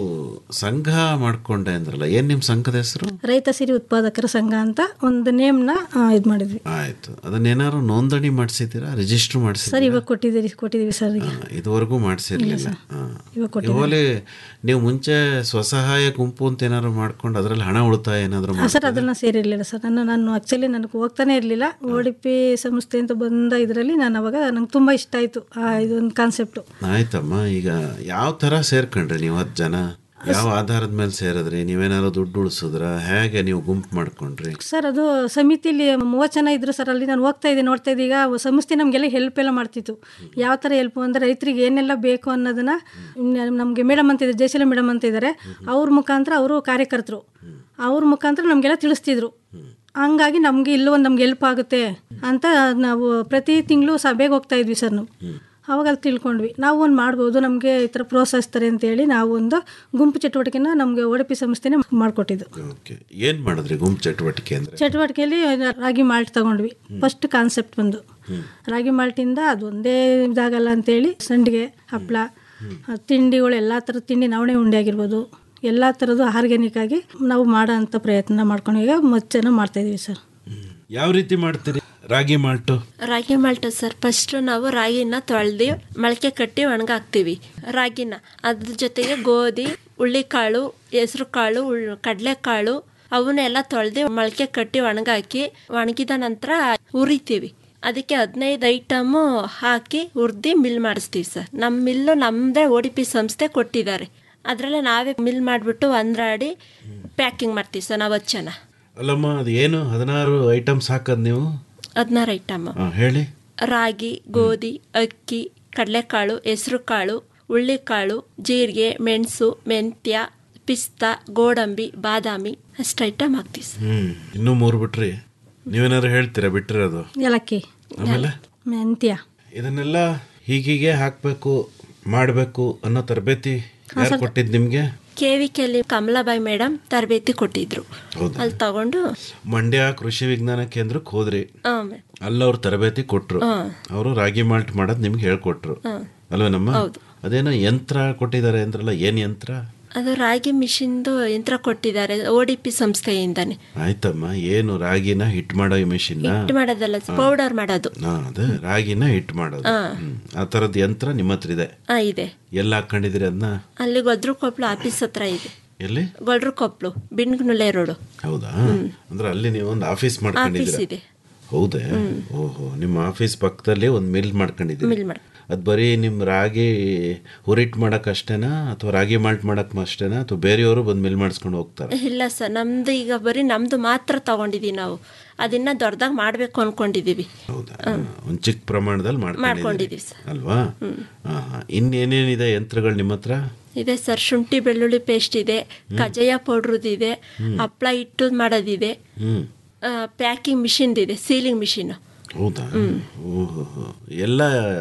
Speaker 8: ಸಂಘ ಮಾಡ್ಕೊಂಡೆ ಅಂದ್ರಲ್ಲ ಏನ್ ನಿಮ್ ಸಂಘದ ಹೆಸರು
Speaker 10: ರೈತ ಸಿರಿ ಉತ್ಪಾದಕರ ಸಂಘ ಅಂತ ಒಂದು ನೇಮ್ನ ಇದು ಮಾಡಿದ್ವಿ
Speaker 8: ಆಯ್ತು ಅದನ್ನೇನಾದ್ರು ನೋಂದಣಿ ಮಾಡಿಸಿದ್ದೀರಾ ರಿಜಿಸ್ಟರ್
Speaker 10: ಸರ್
Speaker 8: ಮಾಡಿಸಿದ್ದೀರಾ
Speaker 10: ಇವಾಗ ಕೊಟ್ಟಿದ್ದೀರಿ ಕೊಟ್ಟಿದ್ದೀವಿ ಸರ್ ಈಗ
Speaker 8: ಇದುವರೆಗೂ ಮಾಡಿಸಿರ್ಲಿಲ್ಲ
Speaker 10: ಇವಾಗ ಕೊಟ್ಟಿದ್ದೀವಿ
Speaker 8: ಇವಾಗಲೇ ನೀವು ಮುಂಚೆ ಸ್ವಸಹಾಯ ಗುಂಪು ಅಂತ ಏನಾದ್ರು ಮಾಡ್ಕೊಂಡು ಅದರಲ್ಲಿ ಹಣ ಉಳಿತಾಯ ಏನಾದ್ರು
Speaker 10: ಆ, ಸರ್ ಅದನ್ನು ಸೇರಿರಲಿಲ್ಲ ಸರ್ ನಾನು ನಾನು ಆ್ಯಕ್ಚುಲಿ ನನಗೆ ಹೋಗ್ತಾನೆ ಇರಲಿಲ್ಲ ಓ ಡಿ ಪಿ ಸಂಸ್ಥೆ ಅಂತ ಬಂದ ಇದರಲ್ಲಿ ನಾನು ಅವಾಗ ನಂಗೆ ತುಂಬ ಇಷ್ಟ ಆಯಿತು ಇದೊಂದು ಕಾನ್ಸೆಪ್ಟು
Speaker 8: ಆಯ್ತಮ್ಮ ಈಗ ಯಾವ ತರ ಸೇರ್ಕೊಂಡ್ರಿ ನೀವು ಹತ್ತು ಜನ ಯಾವ ಆಧಾರದ ಮೇಲೆ ಸೇರಿದ್ರಿ ನೀವೇನಾದ್ರು ದುಡ್ಡು ಉಳಿಸಿದ್ರ ಹೇಗೆ ನೀವು ಗುಂಪು ಮಾಡ್ಕೊಂಡ್ರಿ
Speaker 10: ಸರ್ ಅದು ಸಮಿತಿಲಿ ಮೂವತ್ತು ಜನ ಇದ್ರು ಸರ್ ಅಲ್ಲಿ ನಾನು ಹೋಗ್ತಾ ಇದ್ದೆ ನೋಡ್ತಾ ಇದ್ದೆ ಈಗ ಸಂಸ್ಥೆ ನಮಗೆಲ್ಲ ಹೆಲ್ಪ್ ಎಲ್ಲ ಮಾಡ್ತಿತ್ತು ಯಾವ ಥರ ಹೆಲ್ಪ್ ಅಂದರೆ ರೈತರಿಗೆ ಏನೆಲ್ಲ ಬೇಕು ಅನ್ನೋದನ್ನ ನಮಗೆ ಮೇಡಮ್ ಅಂತ ಇದೆ ಜಯಶೀಲ ಮೇಡಮ್ ಅಂತ ಇದ್ದಾರೆ ಅವ್ರ ಮುಖಾಂತರ ಅವರು ಕಾರ್ಯಕರ್ತರು ಅವ್ರ ಮುಖಾಂತರ ನಮಗೆಲ್ಲ ತಿಳಿಸ್ತಿದ್ರು ಹಂಗಾಗಿ ನಮಗೆ ಇಲ್ಲೂ ಒಂದು ನಮ್ಗೆ ಹೆಲ್ಪ್ ಆಗುತ್ತೆ ಅಂತ ನಾವು ಪ್ರತಿ ತಿಂಗಳು ಸಭೆಗೆ ಹೋಗ್ತಾ ಇದ್ವಿ ಸರ್ ನಾವು ಅವಾಗ ಅಲ್ಲಿ ತಿಳ್ಕೊಂಡ್ವಿ ನಾವು ಒಂದು ಮಾಡ್ಬೋದು ನಮಗೆ ಈ ಥರ ಪ್ರೋತ್ಸಾಹಿಸ್ತಾರೆ ಅಂತೇಳಿ ನಾವು ಒಂದು ಗುಂಪು ಚಟುವಟಿಕೆನ ನಮಗೆ ಒ ಡಿ ಪಿ ಸಂಸ್ಥೆನೇ ಮಾಡಿಕೊಟ್ಟಿದ್ದು
Speaker 8: ಓಕೆ ಏನ್ ಮಾಡಿದ್ರಿ ಗುಂಪು ಚಟುವಟಿಕೆ ಅಂದ್ರೆ
Speaker 10: ಚಟುವಟಿಕೆಯಲ್ಲಿ ರಾಗಿ ಮಾಲ್ಟ್ ತಗೊಂಡ್ವಿ ಫಸ್ಟ್ ಕಾನ್ಸೆಪ್ಟ್ ಬಂದು ರಾಗಿ ಮಾಲ್ಟಿಂದ ಅದೊಂದೇ ಇದಾಗಲ್ಲ ಅಂತೇಳಿ ಸಂಡಿಗೆ ಹಪ್ಪಳ ತಿಂಡಿಗಳು ಎಲ್ಲ ಥರದ ತಿಂಡಿ ನವಣೆ ಉಂಡೆ ಆಗಿರ್ಬೋದು ಎಲ್ಲ ಥರದ್ದು ಆರ್ಗ್ಯಾನಿಕ್ ಆಗಿ ನಾವು ಮಾಡೋ ಅಂಥ ಪ್ರಯತ್ನ ಮಾಡ್ಕೊಂಡು ಈಗ ಮಚ್ಚನ ಮಾಡ್ತಾಯಿದ್ದೀವಿ ಸರ್
Speaker 8: ಯಾವ ರೀತಿ ಮಾಡ್ತೀರಿ ragi malt
Speaker 9: ragi malt sir first ನಾವು ರಾಗಿನ ತೊಳೆದು ಮೊಳಕೆ ಕಟ್ಟಿ ಒಣಗಾಕ್ತೀವಿ ರಾಗಿನ ಅದ್ರ ಜೊತೆಗೆ ಗೋಧಿ ಹುಳ್ಳಿಕಾಳು ಹೆಸರು ಕಾಳು ಉಳ್- ಕಡಲೆಕಾಳು ಅವನ್ನೆಲ್ಲ ತೊಳೆದು ಮೊಳಕೆ ಕಟ್ಟಿ ಒಣಗಾಕಿ ಒಣಗಿದ ನಂತರ ಹುರಿತೀವಿ ಅದಕ್ಕೆ ಹದಿನೈದು ಐಟಮು ಹಾಕಿ ಹುರಿದು ಮಿಲ್ ಮಾಡಿಸ್ತೀವಿ ಸರ್ ನಮ್ಮ ಮಿಲ್ಲು ನಮ್ಮದೇ ಒ ಡಿ ಪಿ ಸಂಸ್ಥೆ ಕೊಟ್ಟಿದ್ದಾರೆ ಅದರಲ್ಲೇ ನಾವೇ ಮಿಲ್ ಮಾಡಿಬಿಟ್ಟು ಒಂದ್ರಾಡಿ ಪ್ಯಾಕಿಂಗ್ ಮಾಡ್ತೀವಿ ಸರ್ ನಾವು ಹತ್ತು ಜನ
Speaker 8: ಅಲ್ಲಮ್ಮ ಅದು ಏನು ಹದಿನಾರು ಐಟಮ್ಸ್ ಹಾಕದ್ ನೀವು
Speaker 9: ಹದಿನಾರು ಐಟಮ್
Speaker 8: ಆ, ಹೇಳಿ
Speaker 9: ರಾಗಿ ಗೋಧಿ ಅಕ್ಕಿ ಕಡಲೆಕಾಳು ಹೆಸರುಕಾಳು ಹುಳ್ಳಿಕಾಳು ಜೀರಿಗೆ ಮೆಣಸು ಮೆಂತ್ಯ ಪಿಸ್ತಾ ಗೋಡಂಬಿ ಬಾದಾಮಿ ಅಷ್ಟು ಐಟಮ್ ಹಾಕ್ತೀವಿ ಸರ್
Speaker 8: ಹ್ಮ್ ಇನ್ನೂ ಮೂರು ಬಿಟ್ರಿ ನೀವೇನಾದ್ರು ಹೇಳ್ತೀರಾ ಬಿಟ್ಟಿರೋದು
Speaker 10: ಏಲಕ್ಕಿ
Speaker 8: ಆಮೇಲೆ
Speaker 10: ಮೆಂತ್ಯ
Speaker 8: ಇದನ್ನೆಲ್ಲ ಹೀಗೀಗೆ ಹಾಕ್ಬೇಕು ಮಾಡಬೇಕು ಅನ್ನೋ ತರಬೇತಿ ಯಾರು ಕೊಟ್ಟಿದ್ದು ನಿಮ್ಗೆ
Speaker 9: ಕೆ ವಿ ಕೆಲ್ಲಿ ಕಮಲಾಬಾಯಿ ಮೇಡಮ್ ತರಬೇತಿ ಕೊಟ್ಟಿದ್ರು
Speaker 8: ಹೌದಾ?
Speaker 9: ಅಲ್ಲಿ ತಗೊಂಡು
Speaker 8: ಮಂಡ್ಯ ಕೃಷಿ ವಿಜ್ಞಾನ ಕೇಂದ್ರಕ್ಕೆ ಹೋದ್ರಿ
Speaker 9: ಆ,
Speaker 8: ಅಲ್ಲಿ ಅವ್ರು ತರಬೇತಿ ಕೊಟ್ರು ಅವರು ರಾಗಿ ಮಾಲ್ಟ್ ಮಾಡೋದು ನಿಮ್ಗೆ ಹೇಳ್ಕೊಟ್ರು ಅಲ್ವೇನಮ್ಮ ಅದೇನೋ ಯಂತ್ರ ಕೊಟ್ಟಿದ್ದಾರೆ ಅಂದ್ರಲ್ಲ ಏನ್ ಯಂತ್ರ
Speaker 9: ಅದು ರಾಗಿ ಮಿಷಿನ್ದು ಯಂತ್ರ ಕೊಟ್ಟಿದ್ದಾರೆ ಒ ಡಿ ಪಿ ಸಂಸ್ಥೆಯಿಂದಾನೆ
Speaker 8: ಆಯ್ತಮ್ಮ ಏನು ರಾಗಿನ ಹಿಟ್ ಮಾಡೋ ಮಿಷಿನ್
Speaker 9: ಹಿಟ್ ಮಾಡೋದಲ್ಲ ಪೌಡರ್ ಮಾಡೋದು
Speaker 8: ಅದೇ ರಾಗಿನ ಹಿಟ್ ಮಾಡೋದು ಹ್ಮ್. ಆ ತರದ್ ಯಂತ್ರ ನಿಮ್ಮ ಹತ್ರ ಇದೆ
Speaker 9: ಆ ಇದೆ
Speaker 8: ಎಲ್ಲ ಹಾಕೊಂಡಿದಿರಿ ಅದನ್ನ
Speaker 9: ಅಲ್ಲಿ ಗೊದ್ರು ಕೊಪ್ಪಳು ಆಫೀಸ್ ಹತ್ರ ಇದೆ
Speaker 8: ಎಲ್ಲಿ
Speaker 9: ಗೊಡ್ರು ಕೊಪ್ಪಳು ಬಿಣ್ಗುನುಲೆ ರೋಡು
Speaker 8: ಹೌದಾ ಅಂದ್ರೆ ಅಲ್ಲಿ ನೀವು ಒಂದು ಆಫೀಸ್
Speaker 9: ಆಫೀಸ್
Speaker 8: ಮಾಡ್ಕೊಂಡಿದ್ದೀರಾ
Speaker 9: ಇದೆ
Speaker 8: ಹೌದೇ ಓಹೋ ನಿಮ್ಮ ಆಫೀಸ್ ಪಕ್ಕದಲ್ಲಿ ಒಂದು ಮಿಲ್ ಮಾಡ್ಕೊಂಡಿದ್ದೀರಿ
Speaker 9: ಮಿಲ್ ಮಾಡಿ
Speaker 8: ಅದು ಬರೀ ನಿಮ್ಮ ರಾಗಿ ಹುರಿಟ್ ಮಾಡಕ್ ಅಷ್ಟೇನಾ ಅಥವಾ ರಾಗಿ ಮಾಲ್ಟ್ ಮಾಡಕ್ ಅಷ್ಟೇನಾ ಅಥವಾ ಬೇರೆಯವರು ಬಂದು ಮಿಲ್ ಮಾಡಿಸ್ಕೊಂಡು ಹೋಗ್ತಾರೆ
Speaker 9: ಇಲ್ಲ ಸರ್ ನಮ್ದು ಈಗ ಬರೀ ನಮ್ದು ಮಾತ್ರ ತಗೊಂಡಿದೀವಿ ನಾವು ಅದನ್ನ ದೊಡ್ಡದಾಗಿ ಮಾಡ್ಬೇಕು ಅನ್ಕೊಂಡಿದೀವಿ
Speaker 8: ಹೌದಾ ಒಂದು ಚಿಕ್ಕ ಪ್ರಮಾಣದಲ್ಲಿ ಮಾಡ್ಕೊಂಡಿದ್ದೀರಿ
Speaker 9: ಮಾಡ್ಕೊಂಡಿದೀವಿ ಸರ್
Speaker 8: ಅಲ್ವಾ ಹಾ ಹಾ ಇನ್ನೇನೇನಿದೆ ಯಂತ್ರಗಳು ನಿಮ್ಮ ಹತ್ರ
Speaker 9: ಇದೆ ಸರ್ ಶುಂಠಿ ಬೆಳ್ಳುಳ್ಳಿ ಪೇಸ್ಟ್ ಇದೆ ಕಜಾಯ ಪೌಡ್ರದ್ದು ಹಪ್ಳ ಹಿಟ್ಟು ಮಾಡೋದಿದೆ
Speaker 8: ಹ್ಮ್
Speaker 9: ಪ್ಯಾಕಿಂಗ್ ಮಿಷಿನ್ ಇದೆ ಸೀಲಿಂಗ್ ಮಿಷಿನ್
Speaker 8: ಹೌದಾ ಓಹೋ ಎಲ್ಲ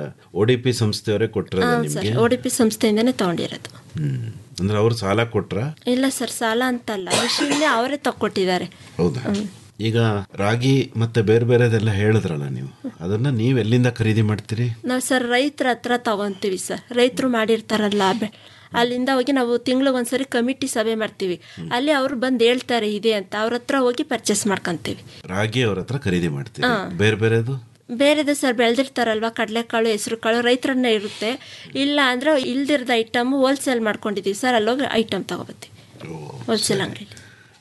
Speaker 8: ಒ ಡಿ ಪಿ ಸಂಸ್ಥೆಯವರೇ ಕೊಟ್ಟಿರೋದ
Speaker 9: ಸರ್
Speaker 8: ನಿಮ್ಗೆ
Speaker 9: ಒ ಡಿ ಪಿ ಸಂಸ್ಥೆಯಿಂದನೇ ತಗೊಂಡಿರೋದು
Speaker 8: ಹ್ಮ್ ಅಂದ್ರೆ ಅವ್ರು ಸಾಲ ಕೊಟ್ರ
Speaker 9: ಇಲ್ಲ ಸರ್ ಸಾಲ ಅಂತಲ್ಲ ಮಿಷಿನ್ನೇ ಅವರೇ ತಕ್ಕೊಟ್ಟಿದ್ದಾರೆ
Speaker 8: ಹೌದಾ ಈಗ ರಾಗಿ ಮತ್ತೆ ಬೇರೆ ಬೇರೆದೆಲ್ಲ ಹೇಳಿದ್ರಲ್ಲ ನೀವು ಅದನ್ನ ನೀವು ಎಲ್ಲಿಂದ ಖರೀದಿ ಮಾಡ್ತೀರಿ
Speaker 9: ನಾವು ಸರ್ ರೈತರ ಹತ್ರ ತಗೊಂತೀವಿ ಸರ್ ರೈತರು ಮಾಡಿರ್ತಾರಲ್ಲ ಬೆ- ಅಲ್ಲಿಂದ ಹೋಗಿ ನಾವು ತಿಂಗಳಿಗೆ ಒಂದ್ಸರಿ ಕಮಿಟಿ ಸಭೆ ಮಾಡ್ತೀವಿ ಅಲ್ಲಿ ಅವ್ರು ಬಂದು ಹೇಳ್ತಾರೆ ಇದೆ ಅಂತ ಅವ್ರ ಹತ್ರ ಹೋಗಿ ಪರ್ಚೇಸ್ ಮಾಡ್ಕೊಂತೀವಿ
Speaker 8: ರಾಗಿ ಅವ್ರ ಹತ್ರ ಖರೀದಿ ಮಾಡ್ತೀರಿ ಬೇರೆ ಬೇರೆದು
Speaker 9: ಬೇರೆದು ಸರ್ ಬೆಳೆದಿರ್ತಾರಲ್ವ ಕಡಲೆಕಾಳು ಹೆಸರು ಕಾಳು ರೈತರನ್ನ ಇರುತ್ತೆ ಇಲ್ಲ ಅಂದ್ರೆ ಇಲ್ದಿರದ ಐಟಮ್ ಹೋಲ್ಸೇಲ್ ಮಾಡ್ಕೊಂಡಿದ್ದೀವಿ ಸರ್ ಅಲ್ಲೋಗಿ ಐಟಮ್ ತಗೋಬತ್ತೀವಿ ಹೋಲ್ಸೇಲ್ ಅಂಗಡಿ